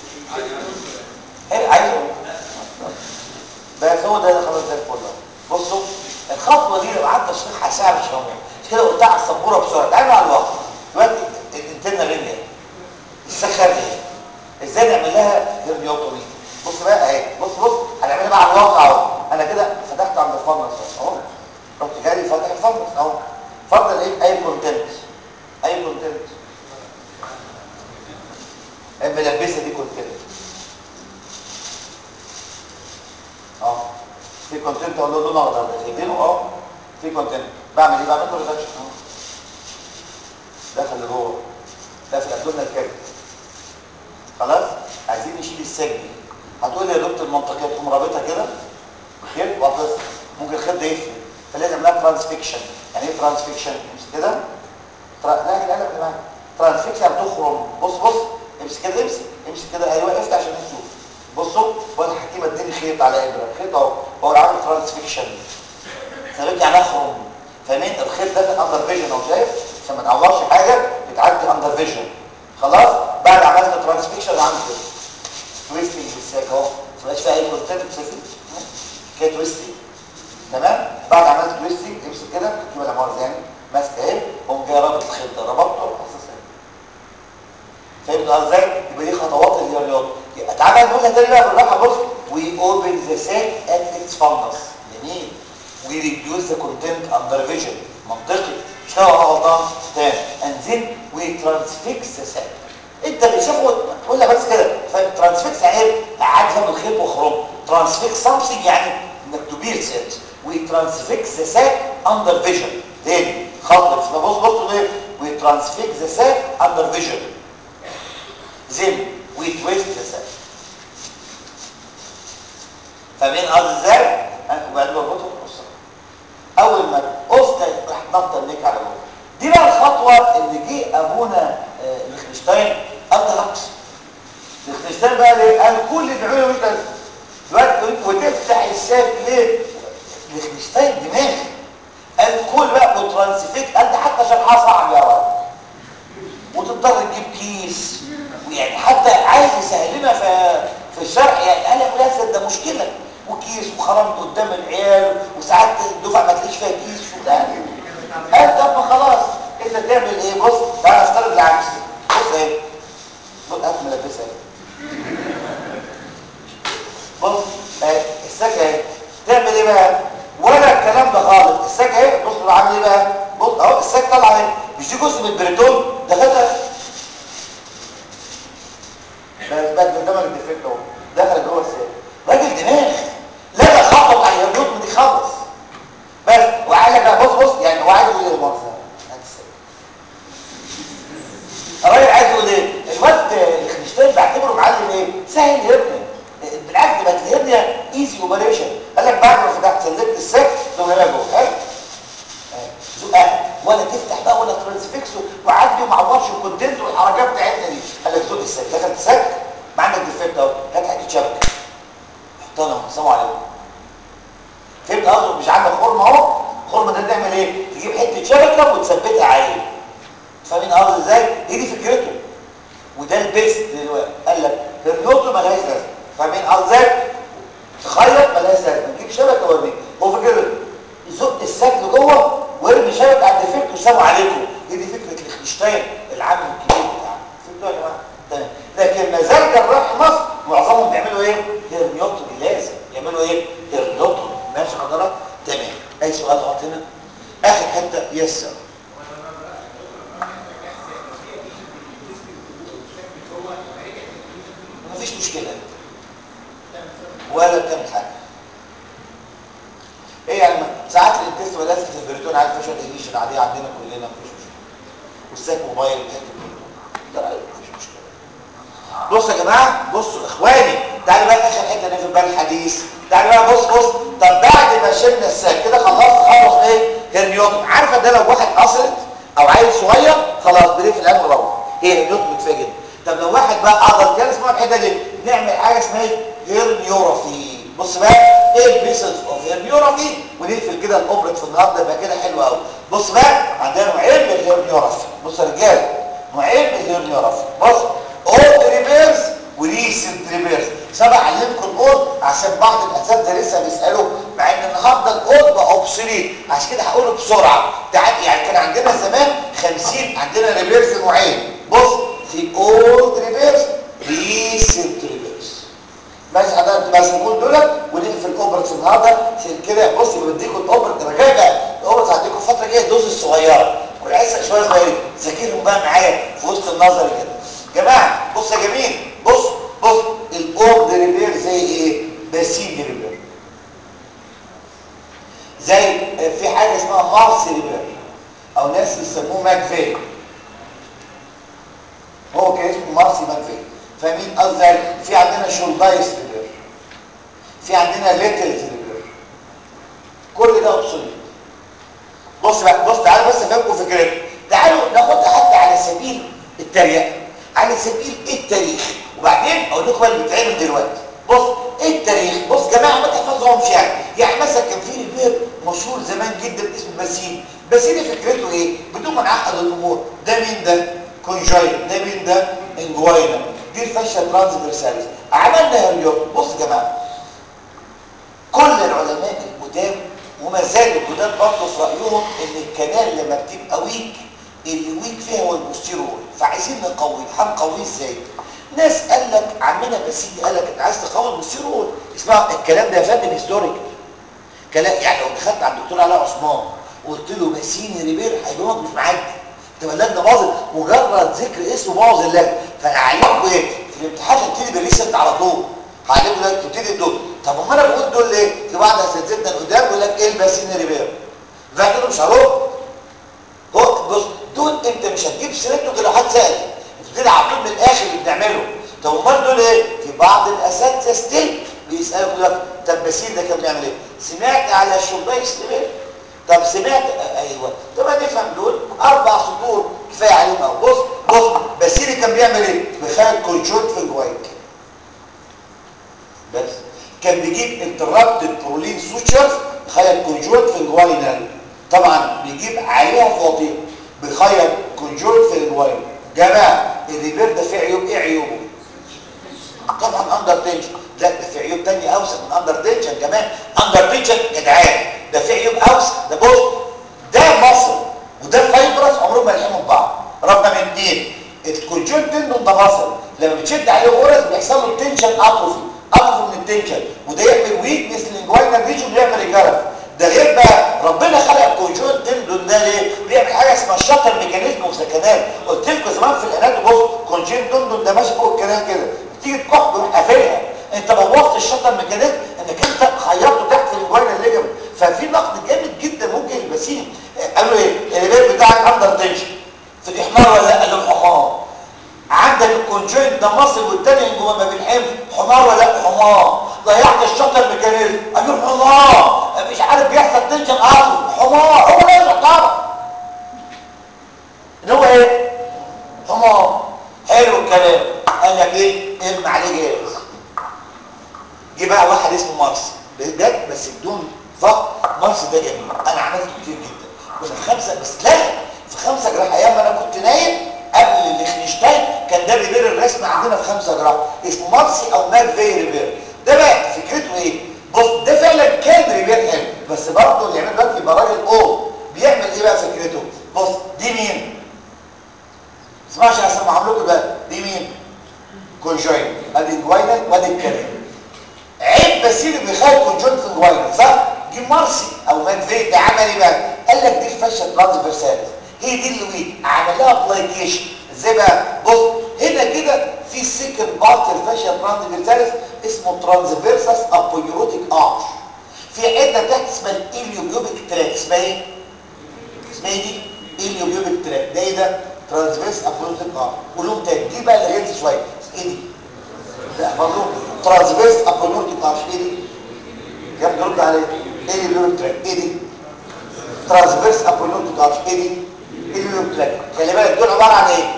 حلو عايزه بس هو ده اللي خلاص زي الفل بصوا الخطوه دي لو قعدت اشرحها ساعه مش هقوم مش كده قلتها على السبوره بسرعه تعالوا على الواقع دلوقتي الانترنال رينج السخانه ازاي نعمل لها هيرنيوتومي بص بقى اهي بص بص هنعملها بقى على الواقع اهو انا كده فتحت عند الفندس اهو رحت جاري فاتح الفندس اهو فضل ايه اي كونتنت اي كونتنت الملبسه دي كونتنت اه في كونتنت اقول له لون اخضر ده شايفينه اه في كونتنت بعمل ايه بعمل له ريدكشن اهو دخل لجوه ده في الابدومينال كافيتي خلاص عايزين نشيل السجن هتقول لي يا دكتور المنطقيه تقوم رابطها كده بخيط وهتصل ممكن الخيط ده يفرق فلازم نعمل ترانسفيكشن يعني ايه ترانسفيكشن مش كده ترا... لا القلم اللي معاك ترانسفيكشن تخرم بص بص امسك كده امسك امسك كده ايوه افتح عشان نشوف بصوا وانا حكيمه اديني خيط على ابره خيط اهو هو عامل ترانسفيكشن ثابت يعني اخرم فاهمين الخيط ده في اندر فيجن اهو شايف عشان ما تعورش حاجه بتعدي اندر فيجن خلاص بعد عملت ترانسفيكشن عامل كده تويستنج بالساك اهو ما بقاش فيها اي كونتنت شايفين كده تويستنج تمام بعد عملت تويستنج امسك كده تجيب العماره يعني ماسكه اهي قوم جاي رابط الخيط ده ربطته اساسا فهمت ازاي يبقى دي خطوات اللي هي الرياضه تعالى نقولها تاني بقى بالراحه بص وي اوبن ذا ساك ات اتس فانجس جميل وي ريديوس ذا كونتنت اندر فيجن منطقي مش كده ولا غلطان تمام اند ذن وي ترانسفيكس ذا ساك انت بتشوفه تقول لك بس كده ترانسفيكس يعني ايه قاعد جنب الخيط وخرم ترانسفيكس سامثينج يعني انك تبير سيت وي ترانسفيكس ذا ساك اندر فيجن تاني خطوه بص بص ايه وي ترانسفيكس ذا ساك اندر فيجن then we twist the sack فاهمين قصدي ازاي؟ وبعدين بربطه بالقصه اول ما قصت راح نط النيك على جوه دي بقى الخطوه اللي جه ابونا آه ليخنشتاين قال ده عكس ليخنشتاين بقى ليه؟ قال كل اللي بيعمله مش ده دلوقتي وتفتح الساك ليه؟ ليخنشتاين دماغ قال كل بقى وترانسفيك قال ده حتى شرحها صعب يا ولد وتضطر تجيب كيس يعني حتى عايز يسهل لنا في في الشرع يعني قال لك لا ده مشكله وكيس وخرمت قدام العيال وساعات الدفعه ما تلاقيش فيها كيس وبتاع قال طب ما خلاص انت تعمل ايه بص تعالى افترض العكس بص ايه بص هات ملبسها بص اهي السكه اهي تعمل ايه بقى ولا الكلام ده خالص السكه اهي بص هو عامل ايه بقى بص اهو السكه طالعه اهي مش دي جزء من البريتون ده خدها بس بقى قدامك الديفكت اهو دخل جوه السكه راجل دماغ لا خبط على الهرمون دي خلص بس وقال لك بقى بص بص يعني هو عايز يقول ايه المؤاخذه الراجل عايز يقول ايه الواد الخنشتين بعتبره معلم ايه سهل هرنيا بالعكس بقت الهرنيا ايزي اوبريشن قال لك بعد ما فتحت سلكت السك تقوم هنا جوه حلو زقها ولا تفتح بقى ولا ترانسفيكس وعدي وما عورش الكونتنت والحركات بتاعتنا دي قال لك زق السك دخلت السك ما عندك ديفكت اهو هات حته شبكه حطها لهم السلام عليكم فهمت قصدي مش عندك خرم اهو الخرم ده تعمل ايه تجيب حته شبكه وتثبتها عليه فاهمين قصدي ازاي هي دي فكرته وده البيست دلوقتي قال لك الريوتو ملهاش لازمه فاهمين قصدي ازاي تخيط ملهاش لازمه تجيب شبكه وارميها هو فكرته يزق السك لجوه وارمي شبكه على الديفكت وسلام عليكم هي دي فكره الخنشتاين العام الكبير بتاعنا فهمتوا يا جماعه تمام لكن ما زال جراح مصر معظمهم بيعملوا ايه هيرنيوتومي لازم يعملوا ايه هيرنيوتومي ماشي حضرتك تمام اي سؤال حط هنا اخر حته يس مفيش مشكله ولا بتعمل حاجه ايه يعني ساعات الانتست ولازم في البريتون عارف فيش اديشن عاديه عندنا كلنا مفيش مشكله والساك موبايل بتاعت البريتون ده مفيش مشكله بصوا يا جماعه بصوا اخواني تعالوا بقى اخر حته ناخد بال الحديث تعالوا بقى بص بص طب بعد ما شلنا الساك كده خلصت خلص ايه هرنيوتوم عارفه ده لو واحد قصرت او عيل صغير خلاص بريف الان وروح ايه هرنيوتوم كفايه جدا طب لو واحد بقى عضل كده اسمها الحته دي نعمل حاجه اسمها هيرنيورافي بص بقى ايه البيسلز اوف هيرنيورافي ونقفل كده الاوبرت في النهارده يبقى كده حلو قوي بص بقى عندنا نوعين من الهيرنيورافي بص يا رجاله نوعين من الهيرنيورافي بص اولد ريبيرز وريسنت ريبيرز سبق علمكم الاولد عشان بعض الاساتذه لسه بيسالوا مع ان النهارده الاولد بقى اوبسوليت عشان كده هقوله بسرعه تعال يعني كان عندنا زمان 50 عندنا ريبيرز نوعين بص في اولد ريبيرز ريسنت ريبيرز ماشي حضرتك بس نقول دولت ونقفل اوبرت النهارده عشان كده بص بديكم الاوبرت رجاء بقى الاوبرت هديكم الفتره الجايه الدوز الصغيره والعسل شويه صغيرين ذاكرهم بقى معايا في وسط النظر كده جماعه بص يا جميل بص بص الاولد ريبير زي ايه باسين ريبير زي في حاجه اسمها مارس ريبير او ناس يسموه ماكفيل هو كان اسمه مارسي ماكفيل فاهمين قصدي في عندنا شولدايس ريبير في عندنا ليتلز ريبير كل ده اوبسوليت بص بقى بص تعالوا بس افهمكم فكرتي تعالوا ناخد حتى على سبيل التريقه على سبيل التاريخ وبعدين اقول لكم بقى اللي بيتعمل دلوقتي بص ايه التاريخ بص جماعه ما تحفظهمش يعني يعني مثلا كان في ريبير مشهور زمان جدا اسمه باسين باسين فكرته ايه بدون ما نعقد الامور ده مين ده كونجاين ده مين ده انجواينا دي الفاشيا ترانسفيرساليس عملنا هريوت بص يا جماعه كل العلماء القدام وما زالوا الجداد برضه في رايهم ان الكنال لما بتبقى ويك اللي ويك فيها هو البوستيرول فعايزين نقوي هنقويه ازاي ناس قال لك عمنا بسيدي قال لك انت عايز تقوي البوستيرول اسمع الكلام ده يا فندم هيستوريك كلام يعني لو دخلت على الدكتور علاء عثمان وقلت له باسيني ريبير هيجاوبك مش معدي تبقى اللجنه باظت مجرد ذكر اسمه باظ اللجنه فهعلمكم ايه في الامتحان هبتدي بالريسنت على طول هعلمكم دلوقتي تبتدي دول طب امال انا بقول دول ليه في بعض اساتذتنا القدام يقول لك ايه الباسيني ريبير فاكر مش هروح هو بص دول انت مش هتجيب سيرته غير لو حد سال بتبتدي على طول من الاخر اللي بنعمله طب امال دول ايه في بعض الاساتذه ستيل بيسالوا دلوقتي طب باسيل ده كان بيعمل ايه سمعت على الشربايس ريبير طب سمعت ايوه طب نفهم دول اربع سطور كفايه عليهم اهو بص بص باسيلي كان بيعمل ايه بيخلي كونجوت في الجوايك بس كان بيجيب انترابتد برولين سوتشرز خيط كونجوت في الجواينال طبعا بيجيب عليها فواطير بيخيط كونجوت في الجواينال جماعه الريبير ده فيه عيوب ايه عيوبه طبعا اندر تنشن لا ده في عيوب تانية اوسخ من اندر تنشن كمان اندر تنشن جدعان ده في عيوب اوسخ ده بص ده مصل وده فايبرس عمرهم ما يلحموا ببعض رقم اثنين الكونجون تندون ده مصل لما بتشد عليه غرز بيحصل له تنشن اتروفي اتروفي من التنشن وده يعمل ويك مثل الانجوينال ريجون ويعمل ريجارف ده غير بقى ربنا خلق الكونجون تندون ده ليه بيعمل حاجه اسمها الشطر ميكانيزم اوف ذا كانال قلت لكم زمان في الاناتوم بص كونجون تندون ده ماشي فوق الكنال كده تيجي تكح بيروح قافلها انت بوظت الشطر ميكانيزم انك انت خيطته تحت في الانجوينال ليجمنت ففي نقد جامد جدا ممكن البسيم قالوا ايه البيت بتاعك اندر تنشن في الاحمار ولا لا قال له حمار عندك الكونجوينت ده مصل والتاني جوه ما بيلحمش حمار ولا لا حمار ضيعت الشطر ميكانيزم قال له حمار مش عارف بيحصل تنشن اه حمار هو لازم طبعا ان هو ايه حمار حلو الكلام قال لك ايه ارمي عليه جاهز جه بقى واحد اسمه مارس بجد بس بدون فقر مارس ده جميل انا عملت كتير جدا كنا في خمسه بس لا في خمسه جراح ايام ما انا كنت نايم قبل ليخنشتاين كان ده ريبير الرسم عندنا في خمسه جراح اسمه مارسي او ماك في ريبير ده بقى فكرته ايه بص ده فعلا كان ريبير حلو بس برضه اللي يعمل دلوقتي يبقى راجل او بيعمل ايه بقى فكرته بص دي مين اسمعش انا اسمعهم لكم ده دي مين كونجوين ادي الجوينال وادي الكلام عيب بسيري بيخلي كونجوين في الجوينال صح دي مارسي او مانفي ده عمل ايه بقى قال لك دي الفشه ترانسفيرساليس هي دي اللي ويك عمل لها ابلايكيشن ازاي بقى بص هنا كده في سيكند بارت الفاشيا ترانسفيرساليس اسمه ترانسفيرسس ابويروتيك ارش في عده تحت اسمها الاليوبيوبيك تراك اسمها ايه اسمها ايه دي الاليوبيوبيك تراك ده ايه ده ترانسفيرس ابويروتيك ارش قولهم تاني دي بقى اللي غلط شويه ايه دي لا احفظوهم ترانسفيرس ابويروتيك ارش ايه دي يا ابني رد عليا ايه الاليوبيوبيك تراك ايه دي ترانسفيرس ابويروتيك ارش ايه دي الاليوبيوبيك تراك خلي بالك دول عباره عن ايه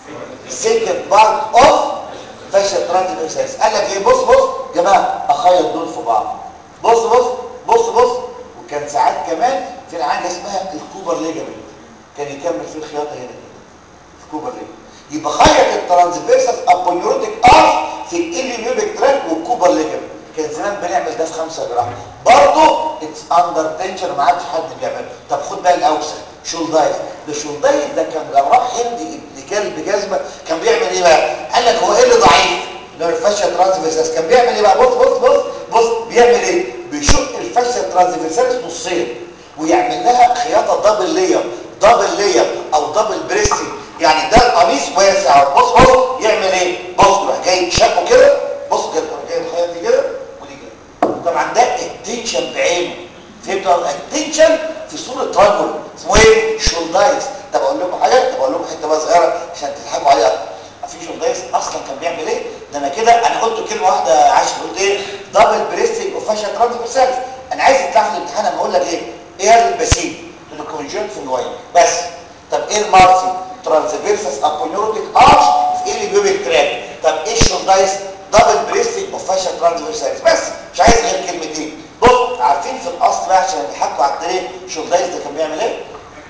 سيكند بارت اوف فاشل ترانسفيرساليس قال لك ايه بص بص يا جماعه اخيط دول في بعض بص بص بص بص وكان ساعات كمان في حاجه اسمها الكوبر ليجامنت كان يكمل في الخياطه هنا كده الكوبر ليجامنت يبقى خيط الترانسفيرسال ابونيوروتيك ارش في الاليوبيك تراك والكوبر ليجامنت كان زمان بنعمل ده في 5 جرام برضه اتس اندر تنشن ما عادش حد بيعمله طب خد بقى الاوسع شولدايز ده شولدايز ده كان جراح هندي ابن كلب جزمه كان بيعمل ايه بقى قال لك هو ايه اللي ضعيف ده الفاشيا ترانسفيرسالس كان بيعمل ايه بقى بص بص بص بص بيعمل ايه بيشق الفاشيا ترانسفيرسالس نصين ويعمل لها خياطه دبل لير دبل لير او دبل بريستنج يعني ده القميص واسع بص بص يعمل ايه بص يروح جاي شقه كده بص كده جاي الخياطه دي كده ودي كده طبعا ده التنشن بعينه فهمت التنشن في صوره رجل اسمه ايه شولدايز طب اقول لكم حاجه طب اقول لكم حته بقى صغيره عشان تضحكوا عليها في شولدايز اصلا كان بيعمل ايه ده انا كده انا قلت كلمه واحده عشان قلت ايه دبل بريستنج وفاشا ترانسفيرسالز انا عايز تطلع في الامتحان انا اقول لك ايه ايه هذا البسيم الكونجنت في الواين بس طب ايه المارسي ترانسفيرسس ابونيوروتيك ارش في ايه اللي بيبي تراك طب ايه الشولدايز دبل بريستنج وفاشا ترانسفيرسالز بس مش عايز غير كلمتين بص عارفين في الاصل بقى عشان يضحكوا على الطريق شولدايز ده كان بيعمل ايه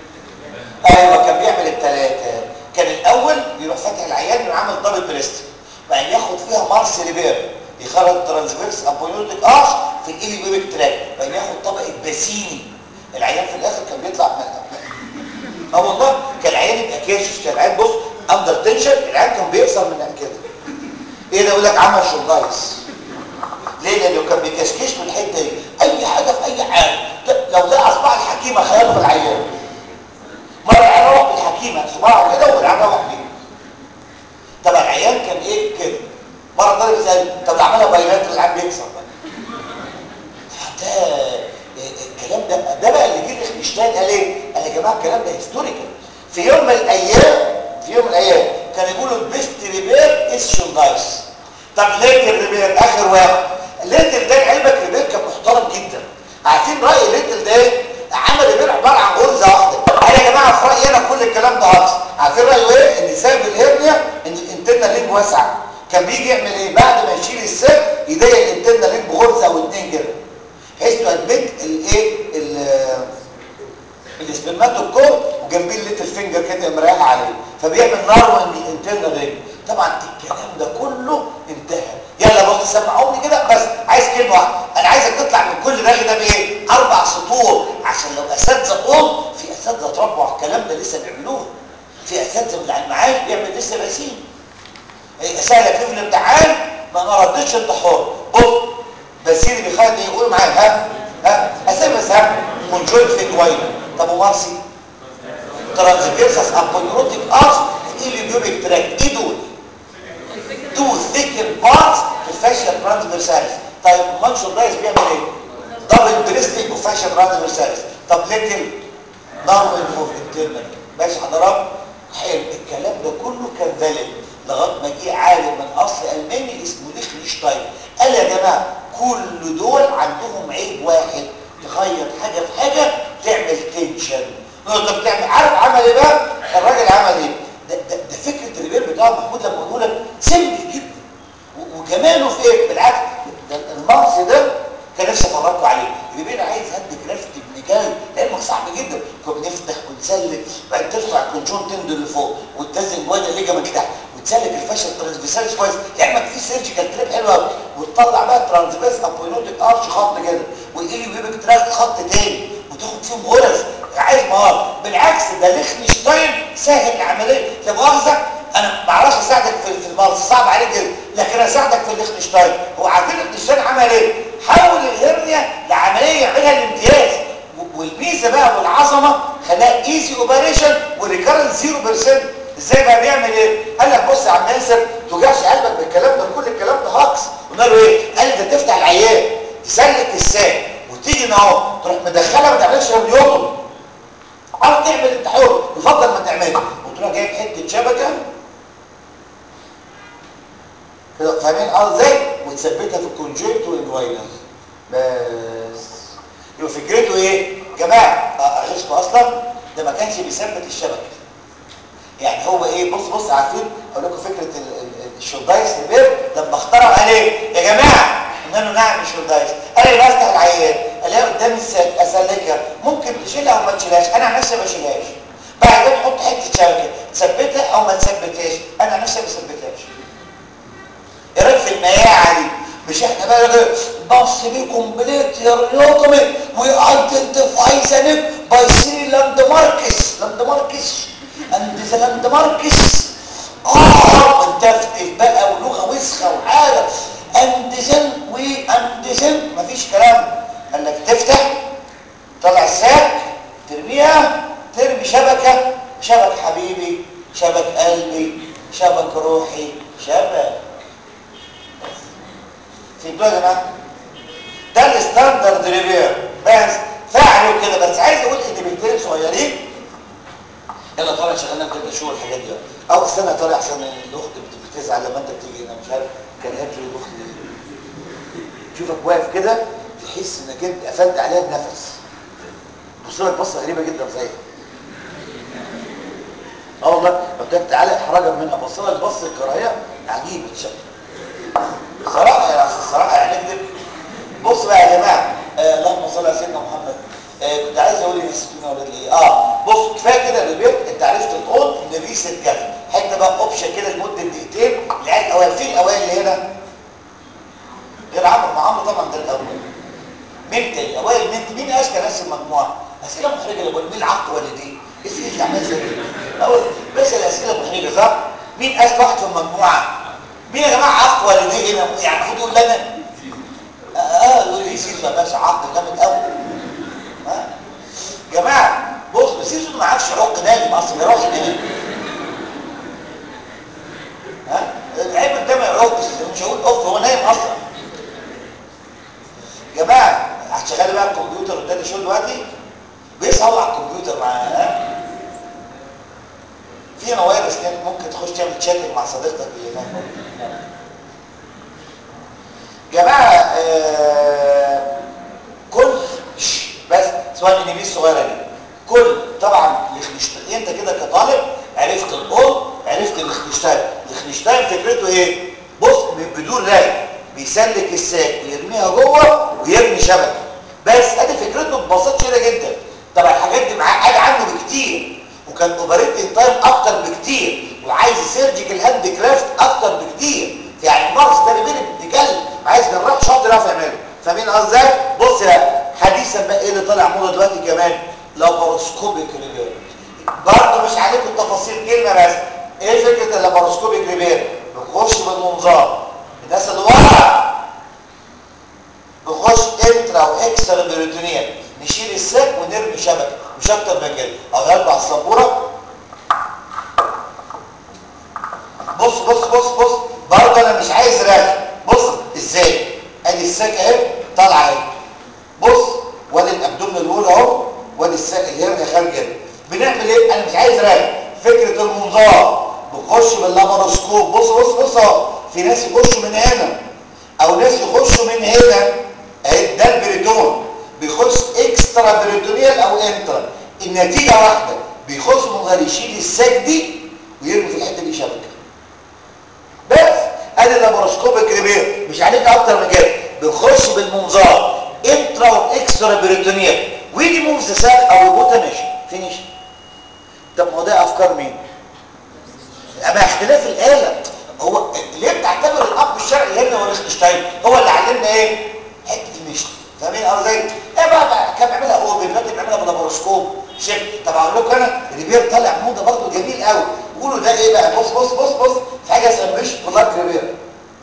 ايوه كان بيعمل الثلاثه كان الاول يروح فاتح العيان يروح عامل دبل بريست بعدين ياخد فيها مارس ريبير يخرج ترانسفيرس ابونيوتيك ارش في الايلي بيبك تراك بعدين ياخد طبقه باسيني العيان في الاخر كان بيطلع من اه والله كان العيان يبقى كاشف كان العيان بص اندر تنشن العيان كان بيقصر من كده ايه ده يقول لك عمل شولدايز ليه لانه كان بيكشكش من الحته دي اي حاجه في اي حاجه لو ده اصبع الحكيمه خياله في العيان مره العيان روح بالحكيمه صباعه كده والعيان روح بيه طب العيان كان ايه كده مره طالب سال طب اللي عملها بايلات العيان بيكسر بقى ده الكلام ده ده بقى اللي جه لخنشتاين قال ايه قال يا جماعه الكلام ده هيستوريكال في يوم من الايام في يوم من الايام كان يقولوا البيست ريبير از شولدايس طب ليتل ريبير اخر واحد ليتل ده علبك ريبير كان محترم جدا عارفين راي ليتل ده ايه عمل ريبير عباره عن غرزه واحده انا يا جماعه في رايي انا كل الكلام ده عكس عارفين رايه ايه ان سبب الهرنيا ان الانترنال لينج واسعه كان بيجي يعمل ايه بعد ما يشيل السر يضيق الانترنال لينج بغرزه او اتنين كده بحيث تثبت الايه الاسبرماتوكور وجنبيه الليتل فينجر كده مريحه عليه فبيعمل نارو الانترنال رينج طبعا الكلام ده كله انتهى يلا بص سمعوني كده بس عايز كلمه واحده انا عايزك تطلع من كل رغي ده بايه اربع سطور عشان لو اساتذه قوم في اساتذه اتربوا على الكلام ده لسه بيعملوه في اساتذه من على المعاش بيعمل لسه رسيم سهله في الامتحان ما ما ردتش انت حر بص بسيري بيخلي يقول معايا ها ها اسامي بس ها كونجوينت في كويس طب ومارسي ترانسفيرسس ابونيروتيك ارش ايليوبيك تراك ايه دول تو ثيكن بارتس في الفاشيا ترانسفيرساليس طيب المانشور دايس بيعمل ايه دبل بريستنج وفاشيا ترانسفيرساليس طب ليتل نارمال فوف انترنال ماشي حضرات حلو الكلام ده كله كان فاليد لغايه ما جه عالم من اصل الماني اسمه ليخنشتاين قال يا جماعه كل دول عندهم عيب واحد تغير حاجه في حاجه تعمل تنشن طب تعمل عارف عمل ايه بقى الراجل عمل ايه ده, ده, ده فكره الريبير بتاع محمود لما اقول لك سمبل جدا وجماله في ايه بالعكس ده المارس ده كان نفسي افرجكم عليه الريبير عايز هد كرافت ابن جاي لانه صعب جدا كنا بنفتح ونسلك بعدين ترفع الكونجون تندل لفوق وتنزل جوه الليجامنت تحت وتسلك الفاشل الترانسفيرساليس كويس يعمل فيه سيرجيكال تريب حلو قوي وتطلع بقى الترانسفيرس ابوينوتيك ارش خط كده والايلي ويبك تراك خط تاني وتاخد فيهم غرز عايز مهاره بالعكس ده ليخنشتاين سهل العمليه لا مؤاخذه انا ما اعرفش اساعدك في في المارس صعب عليك جدا لكن اساعدك في الليخنشتاين هو عارفين ليخنشتاين عمل ايه حول الهرنيا لعمليه يعملها الامتياز والميزه بقى والعظمه خلاها ايزي اوبريشن وريكارنس 0% ازاي بقى بيعمل ايه قال لك بص يا عم ياسر توجعش قلبك بالكلام ده كل الكلام ده هاكس قلنا له ايه قال لي ده تفتح العيان تسلك الساق وتيجي هنا اهو تروح مدخلها ما تعملش ريميوتوم عاوز تعمل انت حر يفضل ما تعملش وتروح جايب حته شبكه كده فاهمين اه ازاي وتثبتها في الكونجكت والجوينر بس يبقى فكرته ايه يا جماعه اغشكم اصلا ده ما كانش بيثبت الشبكه يعني هو ايه بص بص عارفين اقول لكم فكره الشولدايس ريبير لما اخترعوا قال ايه يا جماعه قلنا له نعم الشولدايس قال لي بفتح العيان الاقيها قدام الساك اسلكها ممكن تشيلها او ما تشيلهاش انا عن نفسي ما بشيلهاش بعد كده تحط حته شبكه تثبتها او ما تثبتهاش انا عن نفسي ما بثبتهاش ايه رايك في المياعه دي مش احنا بقى بص بيه كومبليت يوريوتومي وي ايدنتيفاي ذا نيك باي سي لاند ماركس لاند ماركس اند ذا لاند ماركس اه وانتفتف بقى ولغه وسخه وحاجه اند ذن وي اند ذن مفيش كلام قال لك تفتح طلع الساك ترميها ترمي شبكه شبك حبيبي شبك قلبي شبك روحي شبك فهمتوا يا جماعه ده الستاندرد ريبير بس فعلوا كده بس عايز اقول ان بنتين صغيرين يلا طالع شغلنا كده شو الحاجات دي او استنى طالع عشان الاخت بتزعل لما انت بتيجي هنا مش عارف كان هاتلي الاخت تشوفك واقف كده تحس انك انت قفلت عليها بنفس بص لك بصه غريبه جدا زيك اه والله قلت لك تعالى احرجا منها بص لك بص الكراهيه عجيب الشكل صراحه يعني الصراحه يعني نكذب بص بقى يا جماعه آه اللهم صل على سيدنا محمد آه كنت عايز اقول ايه نسيتوني يا ولاد ايه اه بص كفايه كده الريبيت انت عرفت تقول ان ريست كذا حته بقى اوبشن كده لمده دقيقتين العيال الاوائل فين الاوائل اللي هنا غير عمرو ما عمرو طبعا ده الاول مين تاني الاوائل مين مين اذكى ناس المجموعه اسئله محرجه لابد مين العقل والديه اسئله الاعمال زي اول بس الاسئله محرجه صح مين اذكى واحد في المجموعه مين يا جماعه عقل والديه هنا يعني المفروض يقول لنا اه يقول لي سيدي يا باشا عقل جامد قوي ها جماعه بص بس يوسف ما عادش عق نايم اصلا بيروح ينام ها العيب ده ما يعقش مش هقول اوف هو نايم اصلا جماعه هتشغلي بقى الكمبيوتر قدامي شو دلوقتي بيصحى على الكمبيوتر معاه ها في هنا فيروس ممكن تخش تعمل تشاتنج مع صديقتك اللي هناك جماعه آه كل بس سواء النبي الصغيره دي كل طبعا ليخنشتاين انت كده كطالب عرفت الأول عرفت الليخنشتاين الليخنشتاين فكرته ايه بص بدون رأي بيسلك الساك ويرميها جوه ويرمي شبكه بس ادي فكرته ببساطه شديده جدا طبعا الحاجات دي معقده عنه بكتير وكان اوبريتنج تايم اكتر بكتير وعايز سيرجيكال هاند كرافت اكتر بكتير يعني مارس ده ريبير ابن عايز جراح شاطر يعرف يعمله فاهمين قصدي ازاي بص يا حديثا بقى ايه اللي طالع موضه دلوقتي كمان لاباروسكوبيك ريبير برضه مش عليكم التفاصيل كلمه بس ايه فكره اللاباروسكوبيك ريبير بنخش بالمنظار الناس اللي ورا نخش انترا واكسترا بيروتونيال نشيل السك ونرمي شبكه مش اكتر من كده او يربع السبوره بص بص بص بص برضه انا مش عايز رغي بص ازاي ادي الساك اهي طالعه اهي بص وادي الابدومن الاول اهو وادي الساك الهرنه خارجه بنعمل ايه انا مش عايز رغي فكره المنظار بخش باللاباروسكوب بص بص بص اهو في ناس يخشوا من هنا او ناس يخشوا من هنا اهي ده البريتون بيخش اكسترا بريتونيال او انترا النتيجه واحده بيخش منظار يشيل الساك دي ويرمي في الحته دي شبكه بس ادي اللاباروسكوبيك ريبير مش عليك اكتر من كده بنخش بالمنظار انترا واكسترا بريتونيال ويجي موف ذا ساك او يبوتا ماشي فينيش طب ما هو ده افكار مين اما اختلاف الاله هو ليه بتعتبر الاب الشرعي هنا والاشتاين هو اللي علمنا ايه حته المشط فاهمين قصدي ايه بقى, بقى كان بيعملها هو دلوقتي بيعملها باللاباروسكوب شايف طب اقول لكم انا ريبير طالع موضه برضه جميل قوي قولوا ده ايه بقى بص بص بص بص في حاجه اسمها مش بلاك ريبير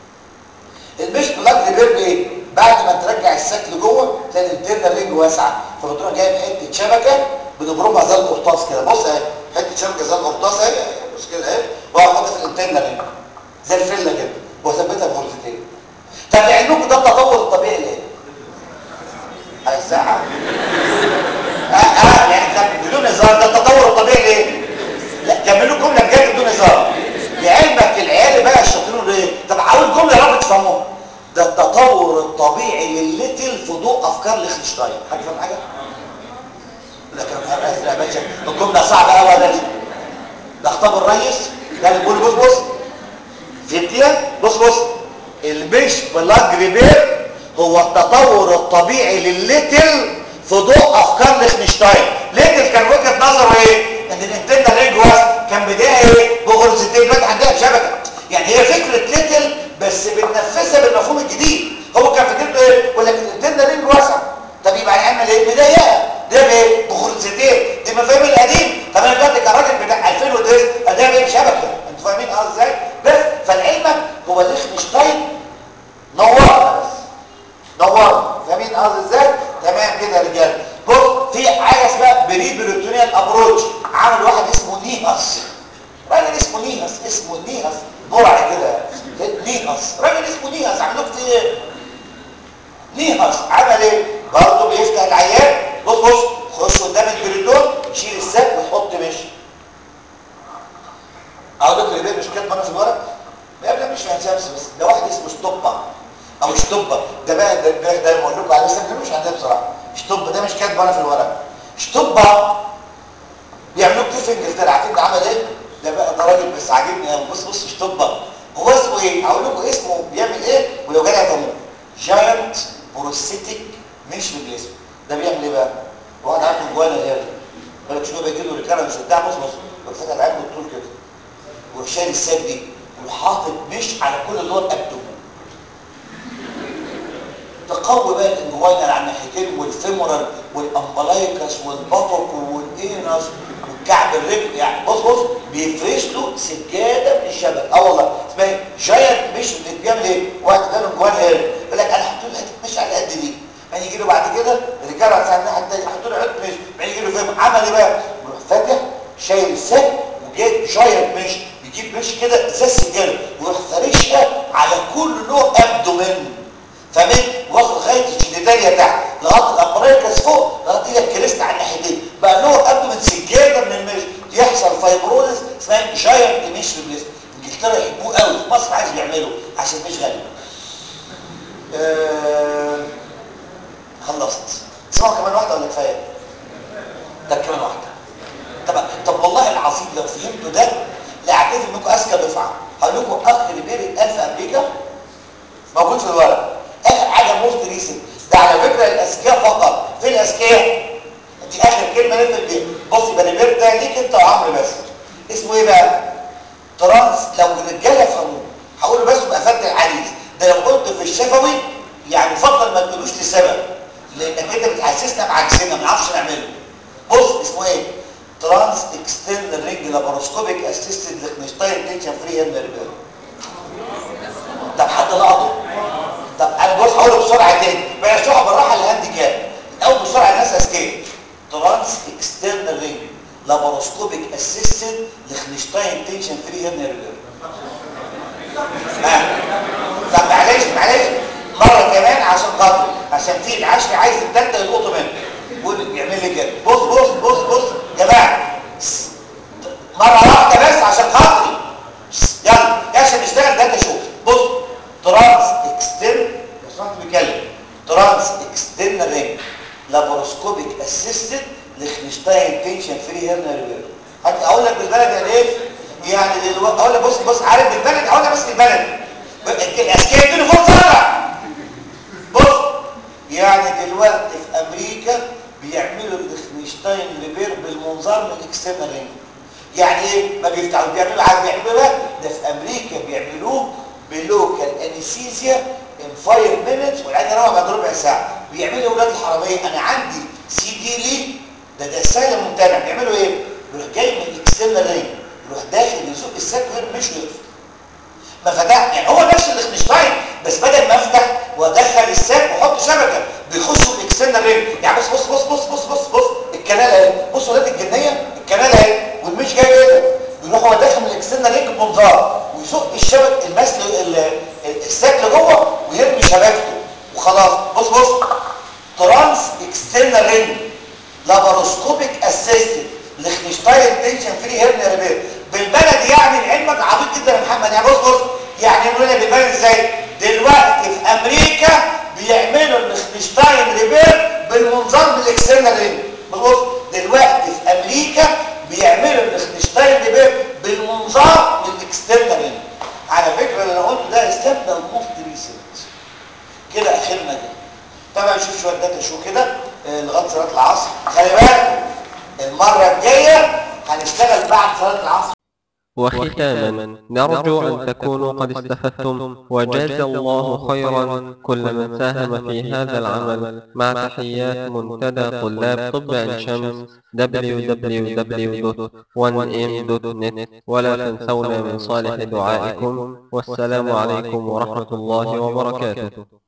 المش بلاك ريبير بايه بعد ما ترجع الساك لجوه تلاقي الانترنال رينج واسعه فبتروح جايب حته شبكه بنبرمها زي القرطاس كده بص اهي حته شبكه زي القرطاس اهي بص كده اهي واحطها في الانترنال رينج زي الفله كده واثبتها بغرزتين طب لعلمكم ده التطور الطبيعي ليه على الساعه اه اه يعني طب بدون هزار ده التطور الطبيعي ليه لا كملوا الجمله بجد بدون هزار لعلمك العيال بقى الشاطرين ليه طب عاوز جمله يا رب تفهموها ده التطور الطبيعي للليتل في ضوء افكار ليخنشتاين حد فاهم حاجه لكن يا باشا الجمله صعبه قوي يا باشا ده خطاب الريس ده اللي بيقول بص بص فهمتيها بص بص المش بلاج ريبير هو التطور الطبيعي للليتل في ضوء افكار ليخنشتاين ليتل كان وجهه نظره ايه ان الانترنال رينج واس كان بدايه ايه بغرزتين دلوقتي عندها شبكه يعني هي فكره ليتل بس بننفذها بالمفهوم الجديد هو كان فكرته ايه يقول لك الانترنال رينج واسع طب يبقى هنعمل ايه بدايه ده بايه بغرزتين دي مفاهيم القديم طب انا دلوقتي كراجل بتاع 2009 ده بايه شبكه انتوا فاهمين اه ازاي بس فالعلم هو ليخنشتاين نورنا بس نورنا فاهمين قصدي ازاي تمام كده يا رجاله بص في حاجه اسمها بري بريتونيال ابروتش عمل واحد اسمه نيهاس راجل اسمه نيهاس اسمه نيهاس برع كده نيهاس راجل اسمه نيهاس عملوه في ايه نيهاس عمل ايه برضه بيفتح العيان بص بص خش قدام البريتون شيل الساك وتحط مشي اقول لك اللي مش كاتبه انا في الورق لا مش فاهم بس ده واحد اسمه ستوبا او شطوبه ده بقى ده ده, ده بقول لكم عليه بس مش عندنا بصراحه شطوبه ده مش كاتبه انا في الورق شطوبه بيعملوا كتير في انجلترا عارفين ده عمل ايه ده بقى ده راجل بس عاجبني قوي بص بص شطوبه هو اسمه ايه هقول لكم اسمه بيعمل ايه ولو جالي هتموت جاينت بروستيك مش بالاسم ده بيعمل ايه بقى واحد عنده جوانا هنا بالك شويه بيجي له ريكارنس بتاع بص بص بفتح العين بالطول كده وشايل الساك دي وحاطط مش على كل اللي هو الابدومين تقوي بقى الانجوينال على الناحيتين والفيمورال والامبلايكس والبطق والانس والكعب الرجل يعني بص بص بيفرش له سجاده من الشبك اه والله اسمها جاينت مش بيعمل ايه واحد جاله انجوان هنا يقول لك انا هحط له حته مش على قد دي بعدين يجي له بعد كده الرجاله على الناحيه الثانيه يحط له حته مش بعدين يجي له فيهم عمل ايه بقى يروح فاتح شايل السك وجايب جاينت مش يجيب مش كده زي السجاده ويروح فارشها على كل نوع ابدومين فاهمين واخد لغايه الجينيتاليا تحت لغايه الامبريكس فوق لغايه ايدك الكريست على الناحيتين بقى له قبل من سجاده من المش يحصل فايبروزس اسمها جاينت مش في انجلترا يحبوه قوي في مصر عايز يعمله عشان مش غالي أه... خلصت اسمعوا كمان واحده ولا كفايه طب كمان واحده طب طب والله العظيم لو فهمتوا ده لا اعترف انكم اذكى دفعه هقول لكم اخ ريبيري اتقال في امريكا موجود في الورق اخر حاجه موست ريسنت ده على فكره الاذكياء فقط في الاذكياء دي اخر كلمه نزل بيها بص يبقى ريبير ده ليك انت وعمرو بس اسمه ايه بقى ترانس لو الرجاله فهموه هقوله بس يبقى فتح الحديث ده لو قلت في الشفوي يعني يفضل ما تقولوش لسبب لانك انت بتحسسنا بعجزنا ما نعرفش نعمله بص اسمه ايه ترانس اكسترنال رينج لاباروسكوبيك اسيستد ليخنشتاين تنشن فري هيرنيا ريبير طب حد لقطه طب انا بص هقوله بسرعه تاني بقى اشرحه بالراحه الهاندي كاب الاول بسرعه الناس اسكيت ترانس اكسترنال رينج لاباروسكوبيك اسيستد ليخنشتاين تنشن فري هيرنيا ريبير آه. طب معلش معلش مره كمان عشان خاطر عشان في العشر عايز التالتة يلقطوا منه قول يعمل لي كده بص بص بص بص يا جماعه مره واحده بس عشان خاطري يلا يا عشان نشتغل داتا شو بص ترانس اكسترن لو سمحت بيتكلم ترانس اكسترنال رينج لاباروسكوبيك اسيستد لخنشتاين تنشن فري هيرنا ريبير اقول لك بالبلد يعني ايه يعني دلوقتي اقول لك بص بص عارف بالبلد اقول لك بس بالبلد الاسكيه دي فرصه بص يعني دلوقتي في امريكا بيعملوا الخنشتاين ريبير بالمنظار من الاكسترنال رينج يعني ايه ما بيفتحوا بيعملوا عاد بيعملوا بقى ده في امريكا بيعملوه بلوكال انستيزيا ان 5 مينتس والعين روح بعد ربع ساعه بيعملوا اولاد الحراميه انا عندي سي دي لي ده ده سهل ممتنع بيعملوا ايه يروح جاي من الاكسترنال رينج يروح داخل يزق الساك مش ويقفل ما فتح يعني هو نفس الاخنشتاين بس بدل ما افتح وادخل الساك واحط شبكه بيخشوا الاكسترنال رينج يعني بص بص بص بص بص بص بص الكنال اهي بصوا ولاد الجنيه الكنال اهي والمش جاي كده بيروح هو داخل من الاكسترنال رينج بمنظار ويزق الشبك المسل الساك لجوه ويرمي شبكته وخلاص بص بص ترانس اكسترنال رينج لاباروسكوبيك اسيستد لخنشتاين تنشن فري هيرنيا ريبير بالبلد يعني لعلمك عبيط جدا يا محمد يعني بص بص يعني نقول لك بالبلد ازاي دلوقتي في امريكا بيعملوا الخنشتاين ريبير بالمنظار بالاكسترنال رينج بص بص دلوقتي في امريكا بيعملوا الخنشتاين ريبير بالمنظار بالاكسترنال رينج على فكره اللي انا قلته ده استبدل موست ريسيرش كده اخرنا كده طبعا شوف شويه داتا شو كده لغايه صلاه العصر خلي بالكم المره الجايه هنشتغل بعد صلاه العصر وختاما نرجو أن تكونوا قد استفدتم وجاز الله خيرا كل من ساهم في هذا العمل مع تحيات منتدى طلاب طب عين شمس www.1m.net ولا تنسونا من صالح دعائكم والسلام عليكم ورحمة الله وبركاته